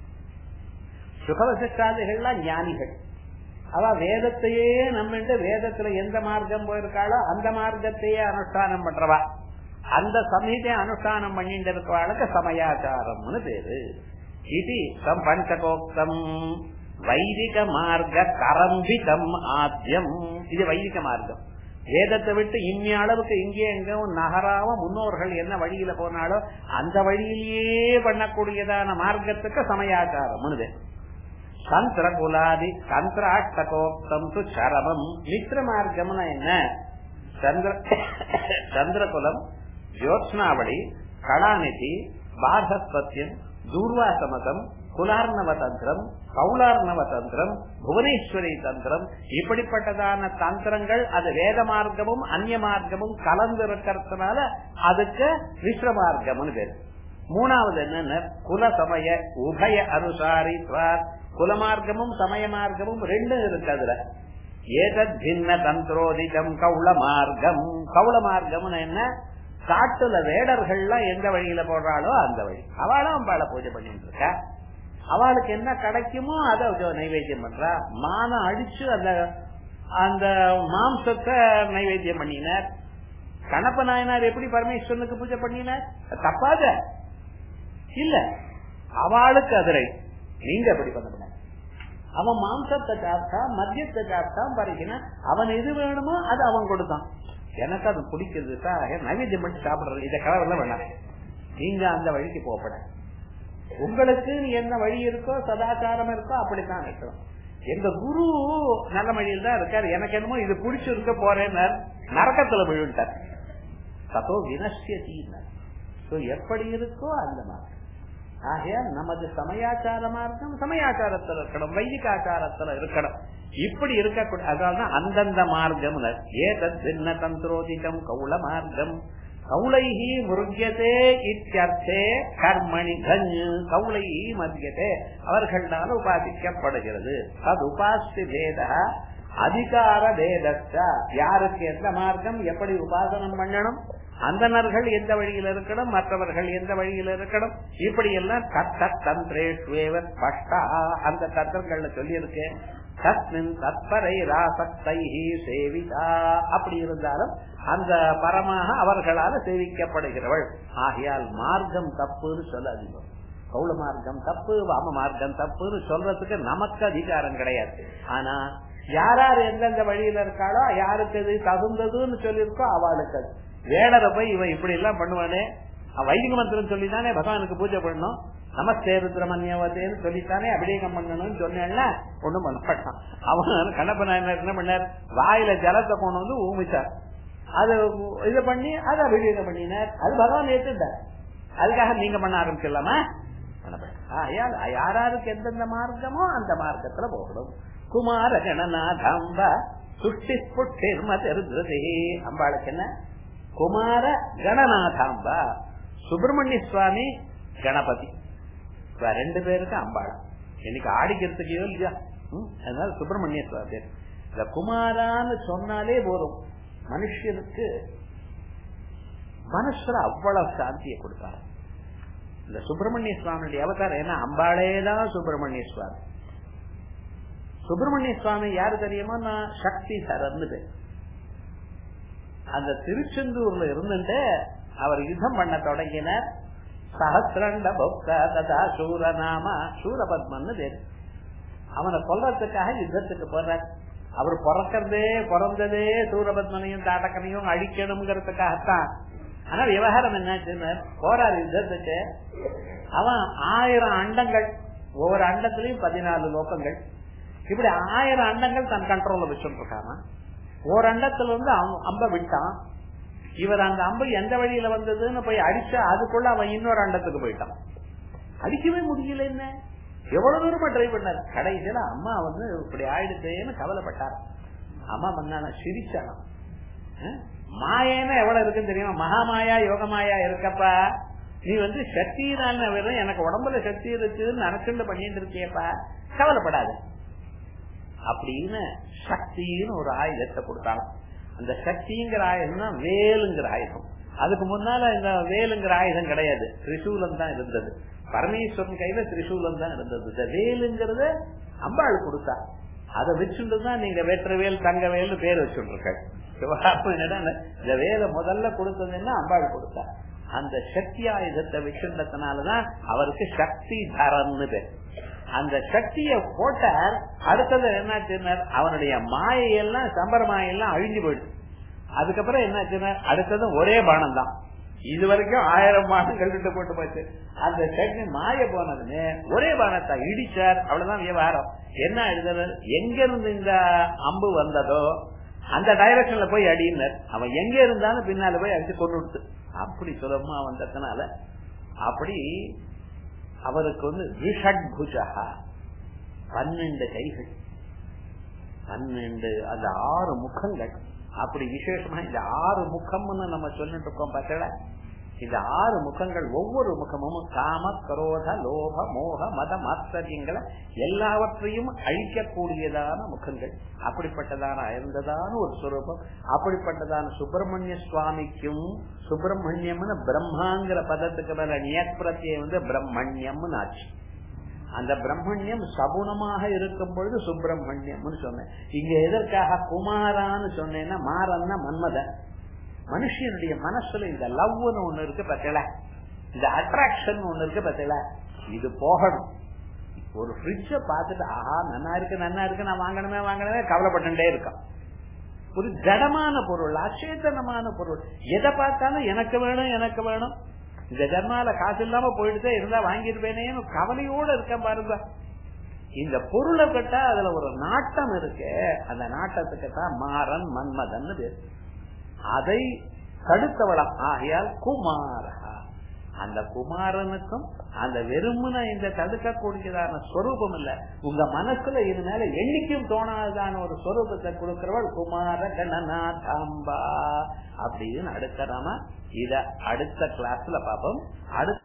சுக வசிஷ்டாதிகள்லாம் ஞானிகள் அவ வேதத்தையே நம்மண்டு வேதத்துல எந்த மார்க்கம் போயிருக்காளோ அந்த மார்க்கத்தையே அனுஷ்டானம் பண்றவா அந்த சமீதை அனுஷ்டானம் பண்ணிட்டு இருக்கவாளுக்கு சமயாச்சாரம்னு பேரு இது தம் பஞ்சகோக்தம் வைதிக மார்க்க கரம்பிதம் ஆத்தியம் இது வைதிக மார்க்கம் வேதத்தை விட்டு இம்மி அளவுக்கு இங்கே எங்கும் நகராம முன்னோர்கள் என்ன வழியில போனாலோ அந்த வழியிலேயே பண்ணக்கூடியதான மார்க்கத்துக்கு சமயாச்சாரம் சந்திர குலாதி சந்திராஷ்டகோக்தம் து சரமம் மித்ர மார்க்கம்னா என்ன சந்திர சந்திரகுலம் ஜோத்ஸ்னாவளி கலாநிதி பாரஸ்பத்தியம் தூர்வாசமதம் குலார்ணவ தந்திரம் கௌலார்ணவ தந்திரம் புவனேஸ்வரி தந்திரம் இப்படிப்பட்டதான தந்திரங்கள் அது வேத மார்க்கமும் அந்நிய மார்க்கமும் கலந்து இருக்கிறதுனால அதுக்கு விஸ்வ மார்க்கம்னு பேரு மூணாவது என்னன்னு குல சமய உபய அனுசாரி குலமார்க்கமும் சமய மார்க்கமும் ரெண்டும் இருக்கு அதுல ஏதத் பின்ன தந்திரோதிகம் கௌள மார்க்கம் கௌள மார்க்கம்னு என்ன காட்டுல வேடர்கள்லாம் எந்த வழியில போடுறாளோ அந்த வழி அவளும் அம்பாளை பூஜை பண்ணிட்டு இருக்கா அவளுக்கு என்ன கிடைக்குமோ அதை நைவேத்தியம் பண்றா மானம் அடிச்சு அந்த அந்த மாம்சத்தை நைவேத்தியம் பண்ணினார் கணப்ப நாயனார் எப்படி பரமேஸ்வரனுக்கு பூஜை பண்ணினார் தப்பாத இல்ல அவளுக்கு அதிரை நீங்க எப்படி பண்ண அவன் மாம்சத்தை சாப்பிட்டா மத்தியத்தை சாப்பிட்டா பறிக்கினா அவன் எது வேணுமோ அது அவன் கொடுத்தான் எனக்கு அது பிடிக்கிறது நைவேத்தியம் பண்ணி சாப்பிடுறது இதை கலவரம் வேணாம் நீங்க அந்த வழிக்கு போகப்பட உங்களுக்கு என்ன வழி இருக்கோ சதாச்சாரம் இருக்கோ அப்படித்தான் இருக்கணும் எங்க குரு நல்ல வழியில் தான் இருக்காரு எனக்கு என்னமோ இது பிடிச்சிருக்க போறேன்னு நரக்கத்துல விழுந்தார் சதோ வினசியத்தின் எப்படி இருக்கோ அந்த மாதிரி ஆகையால் நமது சமயாச்சார மார்க்கம் சமயாச்சாரத்தில் இருக்கணும் வைதிகாச்சாரத்துல இருக்கணும் இப்படி இருக்கக்கூடிய அதாவது அந்தந்த மார்க்கம் ஏதத் பின்ன தந்திரோதிகம் கௌள மார்க்கம் கௌளைஹி முருகியதே இத்தியர்த்தே கர்மணி கஞ்சு கௌளைஹி மத்தியதே அவர்களால் உபாசிக்கப்படுகிறது அது உபாசி வேத அதிகார வேதத்த யாருக்கு எந்த மார்க்கம் எப்படி உபாசனம் பண்ணணும் அந்தனர்கள் எந்த வழியில் இருக்கணும் மற்றவர்கள் எந்த வழியில் இருக்கணும் இப்படி எல்லாம் தத்த தந்திரேஷ்வேவ ஸ்பஷ்டா அந்த தத்திரங்கள்ல சொல்லியிருக்கேன் தஸ்மின் தத்பரை ராசக்தை சேவிதா அப்படி இருந்தாலும் அந்த பரமாக அவர்களால் சேவிக்கப்படுகிறவள் ஆகையால் மார்க்கம் தப்புன்னு சொல்லாதீங்க கௌள மார்க்கம் தப்பு வாம மார்க்கம் தப்புன்னு சொல்றதுக்கு நமக்கு அதிகாரம் கிடையாது ஆனா யார் யார் எந்தெந்த வழியில இருக்காளோ யாருக்கு இது தகுந்ததுன்னு சொல்லியிருக்கோ அவளுக்கு அது வேடரை போய் இவன் இப்படி எல்லாம் பண்ணுவானே வைதிக மந்திரம் சொல்லித்தானே பகவானுக்கு பூஜை பண்ணணும் நமஸ்தே ருத்ரமன்யவத்தேன்னு சொல்லித்தானே அபிஷேகம் பண்ணணும்னு சொன்னேன்னா ஒண்ணும் பண்ண மாட்டான் அவன் கண்ணப்ப நாயனர் என்ன பண்ணார் வாயில ஜலத்தை கொண்டு வந்து ஊமிச்சார் அது இது பண்ணி அதை அபிஷேகம் பண்ணினார் அது பகவான் ஏற்றுட்டார் அதுக்காக நீங்க பண்ண ஆரம்பிச்சிடலாமா யாராருக்கு எந்தெந்த மார்க்கமோ அந்த மார்க்கத்துல போகணும் குமார கணநாதாம்ப சுட்டி புட்டிர்ம தெரிஞ்சதே அம்பாளுக்கு என்ன குமார கணநாதாம்பா சுப்பிரமணிய சுவாமி கணபதி ரெண்டு பேருக்கு அம்பாளம் இன்னைக்கு ஆடிக்கிறதுக்கையோ இல்லையா அதனால சுப்பிரமணிய சுவாமி பேர் இந்த குமாரான்னு சொன்னாலே போதும் மனுஷனுக்கு மனசுல அவ்வளவு சாந்தியை கொடுத்தாரு இந்த சுப்பிரமணிய சுவாமியுடைய அவதாரம் ஏன்னா அம்பாளேதான் சுப்பிரமணிய சுவாமி சுப்பிரமணிய சுவாமி யாரு தெரியுமா நான் சக்தி சரன்னு பேர் அந்த திருச்செந்தூர்ல இருந்துட்டு அவர் யுத்தம் பண்ண தொடங்கினார் சஹசிரண்ட பக்தா ததா சூரநாம சூரபத்மன்னு பேரு அவனை கொல்றதுக்காக யுத்தத்துக்கு போறார் அவர் பிறக்கிறதே பிறந்ததே சூரபத்மனையும் தாட்டக்கனையும் அழிக்கணுங்கிறதுக்காகத்தான் ஆனா விவகாரம் என்னாச்சுன்னு போறார் யுத்தத்துக்கு அவன் ஆயிரம் அண்டங்கள் ஒவ்வொரு அண்டத்திலையும் பதினாலு லோகங்கள் இப்படி ஆயிரம் அண்டங்கள் தன் கண்ட்ரோல்ல வச்சுட்டு இருக்காம ஒரு அண்டத்துல வந்து அம்ப விட்டான் இவர் அந்த அம்பு எந்த வழியில வந்ததுன்னு போய் அடிச்சா அதுக்குள்ள அவன் இன்னொரு அண்டத்துக்கு போயிட்டான் அடிக்கவே முடியல என்ன எவ்வளவு தூரமா ட்ரை பண்ணார் கடைசியில அம்மா வந்து இப்படி ஆயிடுச்சேன்னு கவலைப்பட்டார் அம்மா பண்ணான சிரிச்சானா மாயன்னா எவ்வளவு இருக்குன்னு தெரியுமா மகாமாயா யோகமாயா இருக்கப்பா நீ வந்து சக்தியினால வெறும் எனக்கு உடம்புல சக்தி இருக்குன்னு நினைச்சுண்டு பண்ணிட்டு இருக்கியப்பா கவலைப்படாத அப்படின்னு சக்தின்னு ஒரு ஆயுதத்தை கொடுத்தாங்க அந்த சக்திங்கிற ஆயுதம் தான் வேலுங்கிற ஆயுதம் அதுக்கு முன்னால இந்த வேலுங்கிற ஆயுதம் கிடையாது திரிசூலம் தான் இருந்தது பரமேஸ்வரன் கையில திரிசூலம் தான் இருந்தது இந்த வேலுங்கிறத அம்பாள் கொடுத்தா அதை வச்சுட்டு தான் நீங்க வேற்றவேல் தங்கவேல்னு பேர் வச்சுருக்க இந்த வேலை முதல்ல கொடுத்ததுன்னா அம்பாள் கொடுத்தா அந்த சக்தி ஆயுதத்தை வச்சிருந்ததுனாலதான் அவருக்கு சக்தி தரன்னு பேர் அந்த சக்திய போட்டார் அடுத்தது என்ன அவனுடைய மாயையெல்லாம் சம்பர மாயெல்லாம் அழிஞ்சு போயிடுச்சு அதுக்கப்புறம் என்ன அடுத்தது ஒரே பானம் தான் இது வரைக்கும் ஆயிரம் பானங்கள் கிட்ட போட்டு போச்சு அந்த சக்தி மாய போனதுன்னு ஒரே பானத்தை இடிச்சார் அவ்வளவுதான் விவகாரம் என்ன எழுதுறது எங்க இருந்து இந்த அம்பு வந்ததோ அந்த டைரக்ஷன்ல போய் அடியினர் அவன் எங்க இருந்தாலும் பின்னால போய் அடிச்சு கொண்டு விடுத்து அப்படி சுலபமா வந்ததுனால அப்படி அவருக்கு வந்து விஷட்புஜா பன்னெண்டு கைகள் பன்னெண்டு அந்த ஆறு முகங்கள் அப்படி விசேஷமா இந்த ஆறு முகம்னு நம்ம சொல்லிட்டு இருக்கோம் பார்த்தல இந்த ஆறு முகங்கள் ஒவ்வொரு முகமும் காம கரோத லோக மோக மத மாத்தரியங்களை எல்லாவற்றையும் அழிக்கக்கூடியதான முகங்கள் அப்படிப்பட்டதான இருந்ததான ஒரு சுரூபம் அப்படிப்பட்டதான சுப்பிரமணிய சுவாமிக்கும் சுப்பிரமணியம்னு பிரம்மாங்கிற பதத்துக்கு மேல நியப்பிரத்திய வந்து பிரம்மண்யம்னு ஆச்சு அந்த பிரம்மண்யம் சகுணமாக இருக்கும் பொழுது சுப்பிரமணியம்னு சொன்னேன் இங்க எதற்காக குமாரான்னு சொன்னேன்னா மாறன்னா மன்மதன் மனுஷனுடைய மனசுல இந்த லவ்னு ஒண்ணு இருக்கு பத்தல இந்த அட்ராக்ஷன் ஒண்ணு இருக்கு பத்தல இது போகணும் ஒரு ஃப்ரிட்ஜ பார்த்துட்டு ஆஹா நன்னா இருக்கு நன்னா இருக்கு நான் வாங்கணுமே வாங்கணுமே கவலைப்பட்டுட்டே இருக்கான் ஒரு ஜடமான பொருள் அச்சேதனமான பொருள் எதை பார்த்தாலும் எனக்கு வேணும் எனக்கு வேணும் இந்த ஜன்மால காசு இல்லாம போயிட்டு இருந்தா வாங்கிருப்பேனேன்னு கவலையோட இருக்க பாருங்க இந்த பொருளை கட்டா அதுல ஒரு நாட்டம் இருக்கு அந்த நாட்டத்துக்கு தான் மாறன் மன்மதன் பேர் அதை தடுத்தவளம் ஆகையால் குமாரா அந்த குமாரனுக்கும் அந்த வெறுமன இந்த தடுக்கக்கூடியதான ஸ்வரூபம் இல்ல உங்க மனசுல இது மேல என்னைக்கும் தோணாததான ஒரு ஸ்வரூபத்தை கொடுக்கிறவள் குமார கணநாதாம்பா அப்படின்னு அடுத்த நாம இத அடுத்த கிளாஸ்ல பார்ப்போம் அடுத்த